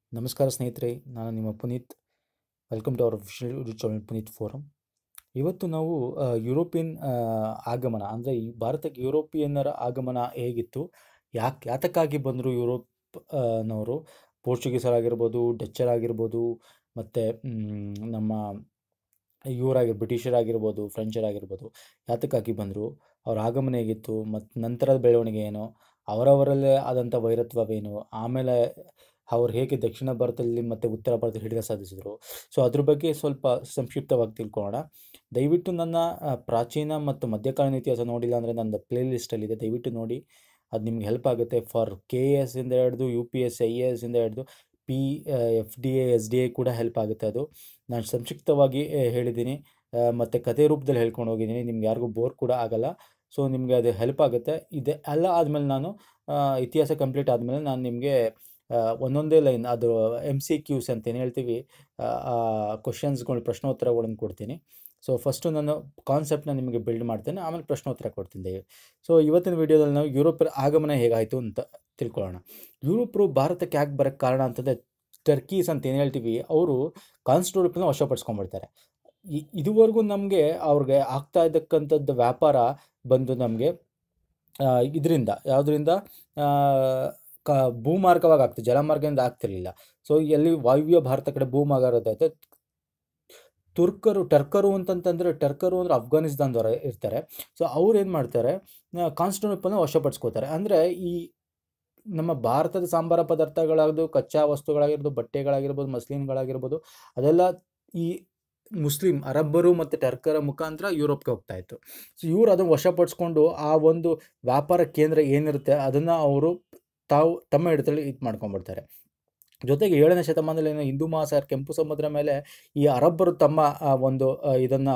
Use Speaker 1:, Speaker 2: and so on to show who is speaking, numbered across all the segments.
Speaker 1: ನಮಸ್ಕಾರ ಸ್ನೇಹಿತರೆ ನಾನು ನಿಮ್ಮ Puneeth welcome to our official YouTube channel Puneeth Forum ಇವತ್ತು ನಾವು ಆ, ಯುರೋಪಿಯನ್ ಆ, ಆಗಮನ ಅಂದರೆ ಈ ಭಾರತಕ್ಕೆ ಯುರೋಪಿಯನ್ನರ ಆಗಮನ ಹೇಗಿತ್ತು ಯಾಕೆ ಯಾತಕ್ಕಾಗಿ ಬಂದರು ಯುರೋಪ್ ಆ, ನವರು ಪೋರ್ಚುಗೀಸರಾಗಿರ್ಬೋದು ಡಚ್ಚರಾಗಿರ್ಬೋದು ಮತ್ತು ನಮ್ಮ ಇವರಾಗಿ ಬ್ರಿಟಿಷರಾಗಿರ್ಬೋದು ಫ್ರೆಂಚರಾಗಿರ್ಬೋದು ಯಾತಕ್ಕಾಗಿ ಬಂದರು ಅವ್ರ ಆಗಮನ ಹೇಗಿತ್ತು ಮತ್ತು ನಂತರದ ಬೆಳವಣಿಗೆ ಏನು ಅವರವರಲ್ಲೇ ಆದಂಥ ವೈರತ್ವವೇನು ಆಮೇಲೆ ಅವ್ರು ಹೇಗೆ ದಕ್ಷಿಣ ಭಾರತದಲ್ಲಿ ಮತ್ತು ಉತ್ತರ ಭಾರತದಲ್ಲಿ ಹಿಡಿತ ಸಾಧಿಸಿದರು ಸೊ ಅದ್ರ ಬಗ್ಗೆ ಸ್ವಲ್ಪ ಸಂಕ್ಷಿಪ್ತವಾಗಿ ತಿಳ್ಕೊಳ್ಳೋಣ ದಯವಿಟ್ಟು ನನ್ನ ಆ, ಪ್ರಾಚೀನ ಮತ್ತು ಮಧ್ಯಕಾಲೀನ ಇತಿಹಾಸ ನೋಡಿಲ್ಲ ಅಂದರೆ ನನ್ನ ಪ್ಲೇ ಲಿಸ್ಟಲ್ಲಿದೆ ದಯವಿಟ್ಟು ನೋಡಿ ಅದು ನಿಮ್ಗೆ ಹೆಲ್ಪ್ ಆಗುತ್ತೆ ಫಾರ್ ಕೆ ಎ ಎಸ್ ಇಂದ ಹಿಡಿದು U P S I A S ಇಂದ ಹಿಡಿದು P F D A S D A ಕೂಡ ಹೆಲ್ಪ್ ಆಗುತ್ತೆ ಅದು ನಾನು ಸಂಕ್ಷಿಪ್ತವಾಗಿ ಆ, ಹೇಳಿದ್ದೀನಿ ಮತ್ತು ಕಥೆ ರೂಪದಲ್ಲಿ ಹೇಳ್ಕೊಂಡು ಹೋಗಿದ್ದೀನಿ ನಿಮ್ಗೆ ಯಾರಿಗೂ ಬೋರ್ ಕೂಡ ಆಗಲ್ಲ ಸೊ ನಿಮಗೆ ಅದು ಹೆಲ್ಪ್ ಆಗುತ್ತೆ ಇದೆ ಎಲ್ಲ ಆದಮೇಲೆ ನಾನು ಆ, ಇತಿಹಾಸ ಕಂಪ್ಲೀಟ್ ಆದಮೇಲೆ ನಾನು ನಿಮಗೆ ಒಂದೊಂದೇ ಲೈನ್ ಅದು ಎಮ್ ಸಿ ಕ್ಯೂಸ್ ಅಂತ ಏನು ಹೇಳ್ತೀವಿ ಕ್ವಶನ್ಸ್ಗಳು ಪ್ರಶ್ನೋತ್ತರಗಳನ್ನು ಕೊಡ್ತೀನಿ ಸೊ ಫಸ್ಟು ನಾನು ಕಾನ್ಸೆಪ್ಟ್ನ ನಿಮಗೆ ಬಿಲ್ಡ್ ಮಾಡ್ತೇನೆ ಆಮೇಲೆ ಪ್ರಶ್ನೋತ್ತರ ಕೊಡ್ತೀನಿ ದಯವಿ ಸೊ ಇವತ್ತಿನ ವಿಡಿಯೋದಲ್ಲಿ ನಾವು ಯುರೋಪರ ಆಗಮನ ಹೇಗಾಯಿತು ಅಂತ ತಿಳ್ಕೊಳ್ಳೋಣ ಯುರೋಪರು ಭಾರತಕ್ಕೆ ಯಾಕೆ ಬರೋಕ್ಕೆ ಕಾರಣ ಅಂತಂದರೆ ಟರ್ಕೀಸ್ ಅಂತ ಏನು ಹೇಳ್ತೀವಿ ಅವರು ಕಾನ್ಸ್ಟಿಟ್ಯೂಷನ್ನ ವಶಪಡಿಸ್ಕೊಂಡ್ಬಿಡ್ತಾರೆ ಇ- ಇದುವರೆಗೂ ನಮಗೆ ಅವ್ರಿಗೆ ಆಗ್ತಾ ಇದ್ದಕ್ಕಂಥದ್ದು ವ್ಯಾಪಾರ ಬಂದು ನಮಗೆ ಇದರಿಂದ ಯಾವುದರಿಂದ ಕ ಭೂಮಾರ್ಗವಾಗಿ ಆಗ್ತದೆ ಜಲಮಾರ್ಗದಿಂದ ಆಗ್ತಿರ್ಲಿಲ್ಲ ಸೊ ಎಲ್ಲಿ ವಾಯುವ್ಯ ಭಾರತ ಕಡೆ ಭೂಮಾರ್ಗದಾಯ್ತು ತುರ್ಕರು ಟರ್ಕರು ಅಂತಂತಂದರೆ ಟರ್ಕರು ಅಂದರೆ ಅಫ್ಘಾನಿಸ್ತಾನದವರು ಇರ್ತಾರೆ ಸೊ ಅವ್ರು ಏನು ಮಾಡ್ತಾರೆ ಕಾನ್ಸ್ಟಿಟ್ಯೂಷನ್ನ ವಶಪಡಿಸ್ಕೋತಾರೆ ಅಂದರೆ ಈ ನಮ್ಮ ಭಾರತದ ಸಾಂಬಾರ ಪದಾರ್ಥಗಳಾಗೋದು ಕಚ್ಚಾ ವಸ್ತುಗಳಾಗಿರ್ಬೋದು ಬಟ್ಟೆಗಳಾಗಿರ್ಬೋದು ಮಸ್ಲಿನ್ಗಳಾಗಿರ್ಬೋದು ಅದೆಲ್ಲ ಈ ಮುಸ್ಲಿಂ ಅರಬ್ಬರು ಮತ್ತು ಟರ್ಕರ ಮುಖಾಂತರ ಯುರೋಪ್ಗೆ ಹೋಗ್ತಾ ಇತ್ತು ಸೊ ಇವರು ಅದನ್ನು ವಶಪಡಿಸ್ಕೊಂಡು ಆ ಒಂದು ವ್ಯಾಪಾರ ಕೇಂದ್ರ ಏನಿರುತ್ತೆ ಅದನ್ನು ಅವರು ತಾವು ತಮ್ಮ ಹಿಡಿತಲ್ಲಿ ಇದು ಮಾಡ್ಕೊಂಡ್ಬಿಡ್ತಾರೆ ಜೊತೆಗೆ ಏಳನೇ ಶತಮಾನದಲ್ಲಿ ಏನು ಹಿಂದೂ ಮಹಾಸಾಗರ ಕೆಂಪು ಸಮುದ್ರ ಮೇಲೆ ಈ ಅರಬ್ಬರು ತಮ್ಮ ಆ, ಒಂದು ಇದನ್ನು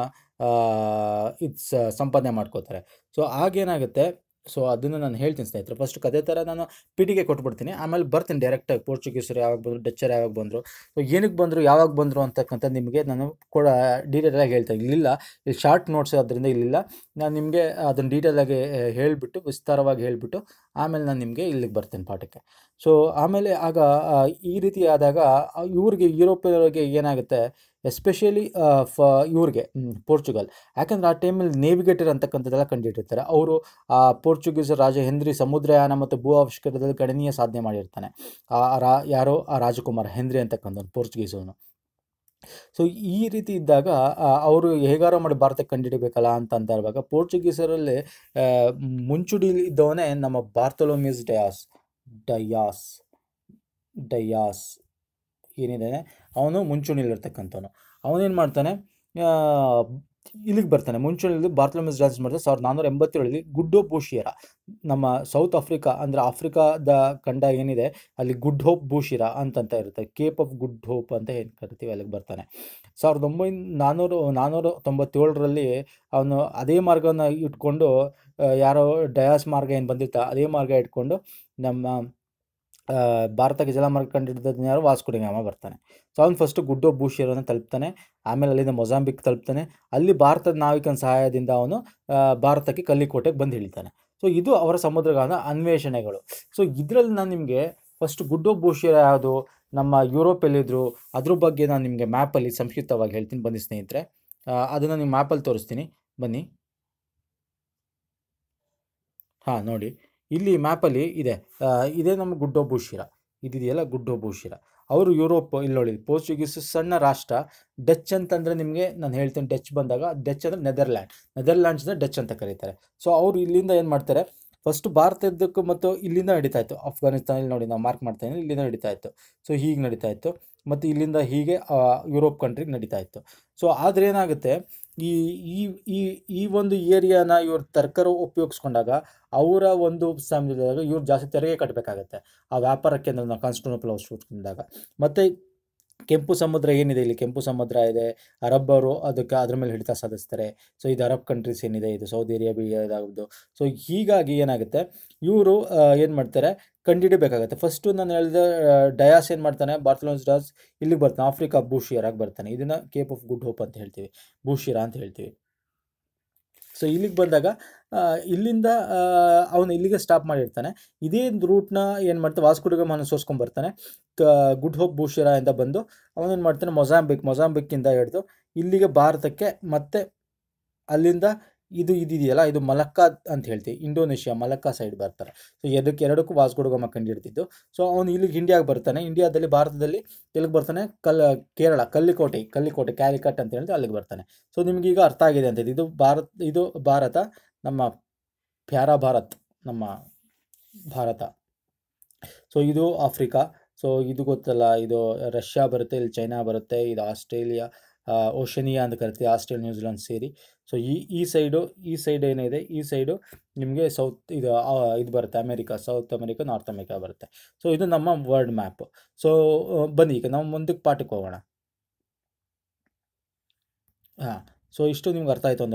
Speaker 1: ಇದು ಸಂಪಾದನೆ ಮಾಡ್ಕೋತಾರೆ ಸೊ ಆಗೇನಾಗುತ್ತೆ ಸೊ ಅದನ್ನು ನಾನು ಹೇಳ್ತೀನಿ ಸ್ನೇಹಿತರೆ ಫಸ್ಟ್ ಕದೇ ಥರ ನಾನು ಪಿಟಿಗೆ ಕೊಟ್ಬಿಡ್ತೀನಿ ಆಮೇಲೆ ಬರ್ತೀನಿ ಡೈರೆಕ್ಟಾಗಿ ಪೋರ್ಚುಗೀಸರು ಯಾವಾಗ ಬಂದರು ಡಚ್ಚರ್ ಯಾವಾಗ ಬಂದರು ಸೊ ಏನಕ್ಕೆ ಬಂದರು ಯಾವಾಗ ಬಂದರು ಅಂತಕ್ಕಂಥ ನಿಮಗೆ ನಾನು ಕೂಡ ಡೀಟೇಲಾಗಿ ಹೇಳ್ತೀನಿ ಇಲ್ಲಿಲ್ಲ ಇಲ್ಲಿ ಶಾರ್ಟ್ ನೋಟ್ಸ್ ಅದರಿಂದ ಇಲ್ಲಿಲ್ಲ ನಾನು ನಿಮಗೆ ಅದನ್ನು ಡೀಟೇಲಾಗಿ ಹೇಳಿಬಿಟ್ಟು ವಿಸ್ತಾರವಾಗಿ ಹೇಳಿಬಿಟ್ಟು ಆಮೇಲೆ ನಾನು ನಿಮಗೆ ಇಲ್ಲಿಗೆ ಬರ್ತೇನೆ ಪಾಠಕ್ಕೆ ಸೊ ಆಮೇಲೆ ಆಗ ಆ, ಈ ರೀತಿ ಆದಾಗ ಆ, ಇವ್ರಿಗೆ ಯುರೋಪಿಯವ್ರಿಗೆ ಏನಾಗುತ್ತೆ ಎಸ್ಪೆಷಲಿ ಫ ಇವ್ರಿಗೆ ಹ್ಮ್, ಪೋರ್ಚುಗಲ್ ಯಾಕಂದ್ರೆ ಆ ಟೈಮಲ್ಲಿ ನೇವಿಗೇಟರ್ ಅಂತಕ್ಕಂಥದ್ದೆಲ್ಲ ಕಂಡುಹಿಟ್ಟಿರ್ತಾರೆ ಅವರು ಆ ಪೋರ್ಚುಗೀಸ್ ರಾಜ ಹೆನ್ರಿ ಸಮುದ್ರಯಾನ ಮತ್ತು ಭೂ ಆವಿಷ್ಕಾರದಲ್ಲಿ ಗಣನೀಯ ಸಾಧನೆ ಮಾಡಿರ್ತಾನೆ ಆ ರಾ ಯಾರೋ ಆ ರಾಜಕುಮಾರ ಹೆನ್ರಿ ಅಂತಕ್ಕಂಥ ಪೋರ್ಚುಗೀಸವನು ಸೊ ಈ ರೀತಿ ಇದ್ದಾಗ ಆ, ಅವರು ಹೇಗಾರ ಮಾಡಿ ಭಾರತಕ್ಕೆ ಕಂಡುಹಿಡಿಬೇಕಲ್ಲ ಅಂತ ಅಂತ ಇರುವಾಗ ಪೋರ್ಚುಗೀಸರಲ್ಲಿ ಆ, ಮುಂಚೂಣಿ ಇದ್ದವನೇ ನಮ್ಮ ಬಾರ್ತೊಲೋಮಿಯಸ್ ಡಯಾಸ್ ಡಯಾಸ್ ಡಯಾಸ್ ಏನಿದ್ದಾನೆ ಅವನು ಮುಂಚೂಣಿಲಿರ್ತಕ್ಕಂಥವನು ಅವನೇನು ಮಾಡ್ತಾನೆ ಆ, ಇಲ್ಲಿಗೆ ಬರ್ತಾನೆ ಮುಂಚೂಣಿಲಿ ಬಾರ್ತೊಲೋಮಿಯಸ್ ಡಯಾಸ್ ಮಾಡ್ತಾರೆ ಸಾವಿರದ ನಾನ್ನೂರ ಎಂಬತ್ತೇಳರಲ್ಲಿ ಗುಡ್ಡೋ ಬೂಶಿಯರ ನಮ್ಮ ಸೌತ್ ಆಫ್ರಿಕಾ ಅಂದರೆ ಆಫ್ರಿಕಾದ ಖಂಡ ಏನಿದೆ ಅಲ್ಲಿ ಗುಡ್ ಹೋಪ್ ಬೂಶಿರ ಅಂತಂತ ಇರುತ್ತೆ ಕೇಪ್ ಆಫ್ ಗುಡ್ ಹೋಪ್ ಅಂತ ಏನು ಕರಿತೀವಿ ಅಲ್ಲಿಗೆ ಬರ್ತಾನೆ ಸಾವಿರದ ಒಂಬೈನೂರ ನಾನ್ನೂರು ನಾನ್ನೂರ ತೊಂಬತ್ತೇಳರಲ್ಲಿ ಅವನು ಅದೇ ಮಾರ್ಗನ ಇಟ್ಕೊಂಡು ಆ, ಯಾರೋ ಡಯಾಸ್ ಮಾರ್ಗ ಏನು ಬಂದಿತ್ತ ಅದೇ ಮಾರ್ಗ ಇಟ್ಕೊಂಡು ನಮ್ಮ ಆ, ಭಾರತಕ್ಕೆ ಜಲಮಾರ್ಗ ಕಂಡುಹಿಡಿದದ್ದು ಯಾರು ವಾಸ್ಕೋಡಿಗಾಮ ಬರ್ತಾನೆ ಸೊ ಅವ್ನು ಫಸ್ಟು ಗುಡ್ಡೋ ಬೂಶಿಯರನ್ನು ತಲುಪ್ತಾನೆ ಆಮೇಲೆ ಅಲ್ಲಿಂದ ಮೊಜಾಂಬಿಕ್ ತಲುಪ್ತಾನೆ ಅಲ್ಲಿ ಭಾರತದ ನಾವಿಕನ ಸಹಾಯದಿಂದ ಅವನು ಆ, ಭಾರತಕ್ಕೆ ಕಲ್ಲಿಕೋಟೆಗೆ ಬಂದು ಇಳಿತಾನೆ ಸೊ ಇದು ಅವರ ಸಮುದ್ರಗಾನ ಅನ್ವೇಷಣೆಗಳು ಸೊ ಇದರಲ್ಲಿ ನಾನು ನಿಮಗೆ ಫಸ್ಟ್ ಗುಡ್ಡೋ ಬೂಶಿಯರ ಯಾವುದು ನಮ್ಮ ಯುರೋಪಲ್ಲಿದ್ದರು ಅದ್ರ ಬಗ್ಗೆ ನಾನು ನಿಮಗೆ ಮ್ಯಾಪಲ್ಲಿ ಸಂಕ್ಷಿಪ್ತವಾಗಿ ಹೇಳ್ತೀನಿ ಬನ್ನಿ ಸ್ನೇಹಿತರೆ ಅದನ್ನು ನಿಮ್ಮ ಮ್ಯಾಪಲ್ಲಿ ತೋರಿಸ್ತೀನಿ ಬನ್ನಿ ಹಾಂ ನೋಡಿ ಇಲ್ಲಿ ಮ್ಯಾಪಲ್ಲಿ ಇದೆ ಆ, ಇದೇ ನಮ್ಮ ಗುಡ್ಡೋ ಬೂಶಿರ ಇದಿದೆಯಲ್ಲ ಗುಡ್ಡೋ ಬೂಶಿರ ಅವರು ಯುರೋಪ್ ಇಲ್ಲಿ ನೋಡಿ ಪೋರ್ಚುಗೀಸ್ ಸಣ್ಣ ರಾಷ್ಟ್ರ ಡಚ್ ಅಂತಂದರೆ ನಿಮಗೆ ನಾನು ಹೇಳ್ತೀನಿ ಡಚ್ ಬಂದಾಗ ಡಚ್ ಅಂದರೆ ನೆದರ್ಲ್ಯಾಂಡ್ ನೆದರ್ಲ್ಯಾಂಡ್ಸ್ನ ಡಚ್ ಅಂತ ಕರೀತಾರೆ ಸೊ ಅವರು ಇಲ್ಲಿಂದ ಏನು ಮಾಡ್ತಾರೆ ಫಸ್ಟ್ ಭಾರತದಕ್ಕೂ ಮತ್ತು ಇಲ್ಲಿಂದ ನಡೀತಾ ಇತ್ತು ಅಫ್ಘಾನಿಸ್ತಾನಲ್ಲಿ ನೋಡಿ ನಾವು ಮಾರ್ಕ್ ಮಾಡ್ತಾ ಇದ್ದೀವಿ ಇಲ್ಲಿಂದ ನಡೀತಾ ಇತ್ತು ಸೊ ಹೀಗೆ ನಡೀತಾ ಇತ್ತು ಮತ್ತು ಇಲ್ಲಿಂದ ಹೀಗೆ ಆ, ಯುರೋಪ್ ಕಂಟ್ರಿಗೆ ನಡೀತಾ ಇತ್ತು ಸೊ ಆದರೆ ಏನಾಗುತ್ತೆ ಈ ಈ ಈ ಈ ಒಂದು ಏರಿಯಾನ ಇವ್ರು ತರಕಾರಿ ಉಪಯೋಗಿಸ್ಕೊಂಡಾಗ ಅವರ ಒಂದು ಸಮಯದಾಗ ಇವ್ರು ಜಾಸ್ತಿ ತೆರಿಗೆ ಕಟ್ಟಬೇಕಾಗತ್ತೆ ಆ ವ್ಯಾಪಾರಕ್ಕೆ ನಾವು ಕಾನ್ಸ್ಟಿಟ್ಯೂನಪಲ್ ಉಪಯೋಗಿಸ್ಕೊಂಡಾಗ ಮತ್ತು ಕೆಂಪು ಸಮುದ್ರ ಏನಿದೆ ಇಲ್ಲಿ ಕೆಂಪು ಸಮುದ್ರ ಇದೆ ಅರಬ್ಬರು ಅದಕ್ಕೆ ಅದ್ರ ಮೇಲೆ ಹಿಡಿತ ಸಾಧಿಸ್ತಾರೆ ಸೊ ಇದು ಅರಬ್ ಕಂಟ್ರೀಸ್ ಏನಿದೆ ಇದು ಸೌದಿ ಅರೇಬಿಯಾ ಇದಾಗೋದು ಸೊ ಹೀಗಾಗಿ ಏನಾಗುತ್ತೆ ಇವರು ಏನು ಮಾಡ್ತಾರೆ ಕಂಡುಹಿಡಿಬೇಕಾಗತ್ತೆ ಫಸ್ಟು ನಾನು ಹೇಳಿದ ಡಯಾಸ್ ಏನು ಮಾಡ್ತಾನೆ ಬಾರ್ತಲೋನ್ಸ್ ಡಾಸ್ ಇಲ್ಲಿಗೆ ಬರ್ತಾನೆ ಆಫ್ರಿಕಾ ಬೂಶಿಯರಾಗಿ ಬರ್ತಾನೆ ಇದನ್ನು ಕೇಪ್ ಆಫ್ ಗುಡ್ ಹೋಪ್ ಅಂತ ಹೇಳ್ತೀವಿ ಬೂಶಿರಾ ಅಂತ ಹೇಳ್ತೀವಿ ಸೊ ಇಲ್ಲಿಗೆ ಬಂದಾಗ ಇಲ್ಲಿಂದ ಅವನು ಇಲ್ಲಿಗೆ ಸ್ಟಾಪ್ ಮಾಡಿರ್ತಾನೆ ಇದೇ ರೂಟ್ನ ಏನು ಮಾಡ್ತಾನೆ ವಾಸ್ಕೋಡಿಗಮ್ ಅನುಸರಿಸ್ಕೊಂಡು ಬರ್ತಾನೆ ಕ ಗುಡ್ ಹೋಪ್ ಬೂಶಿರ ಅಂತ ಬಂದು ಅವನೇನು ಮಾಡ್ತಾನೆ ಮೊಜಾಂಬಿಕ್ ಮೊಜಾಂಬಿಕ್ಕಿಂದ ಹಿಡಿದು ಇಲ್ಲಿಗೆ ಭಾರತಕ್ಕೆ ಮತ್ತೆ ಅಲ್ಲಿಂದ ಇದು ಇದಿದೆಯಲ್ಲ ಇದು ಮಲಕ್ಕಾ ಅಂತ ಹೇಳ್ತೀವಿ ಇಂಡೋನೇಷ್ಯಾ ಮಲಕ್ಕಾ ಸೈಡ್ ಬರ್ತಾರೆ ಸೊ ಎರಡಕ್ಕೆ ಎರಡಕ್ಕೂ ವಾಸ್ಕೋಡಿಗಮ್ಮ ಕಂಡಿಡ್ತಿದ್ದು ಸೊ ಅವನು ಇಲ್ಲಿಗೆ ಇಂಡಿಯಾಗೆ ಬರ್ತಾನೆ ಇಂಡಿಯಾದಲ್ಲಿ ಭಾರತದಲ್ಲಿ ಎಲ್ಲಿಗೆ ಬರ್ತಾನೆ ಕಲ್ ಕೇರಳ ಕಲ್ಲಿಕೋಟೆ ಕಲ್ಲಿಕೋಟೆ ಕ್ಯಾಲಿಕಟ್ ಅಂತ ಹೇಳ್ತೀವಿ ಅಲ್ಲಿಗೆ ಬರ್ತಾನೆ ಸೊ ನಿಮಗೀಗ ಅರ್ಥ ಆಗಿದೆ ಅಂತ ಇದು ಭಾರತ್ ಇದು ಭಾರತ ನಮ್ಮ ಪ್ಯಾರಾ ಭಾರತ್ ನಮ್ಮ ಭಾರತ ಸೊ ಇದು ಆಫ್ರಿಕಾ ಸೊ ಇದು ಗೊತ್ತಲ್ಲ ಇದು ರಷ್ಯಾ ಬರುತ್ತೆ ಇಲ್ಲಿ ಚೈನಾ ಬರುತ್ತೆ ಇದು ಆಸ್ಟ್ರೇಲಿಯಾ ಓಷನಿಯಾ ಅಂತ ಕರಿತೀವಿ ಆಸ್ಟ್ರೇಲಿಯಾ ನ್ಯೂಜಿಲೆಂಡ್ ಸೇರಿ ಸೊ ಈ ಈ ಸೈಡು ಈ ಸೈಡ್ ಏನಿದೆ ಈ ಸೈಡು ನಿಮಗೆ ಸೌತ್ ಇದು ಆ, ಇದು ಬರುತ್ತೆ America South America North America ಬರುತ್ತೆ ಸೊ ಇದು ನಮ್ಮ ವರ್ಲ್ಡ್ ಮ್ಯಾಪ್ ಸೊ ಬನ್ನಿ ಈಗ ನಾವು ಮುಂದಕ್ಕೆ ಪಾಠಕ್ಕೆ ಹೋಗೋಣ ಹಾಂ ಸೊ ಇಷ್ಟು ನಿಮ್ಗೆ ಅರ್ಥ ಆಯಿತು ಅಂದ್ರೆ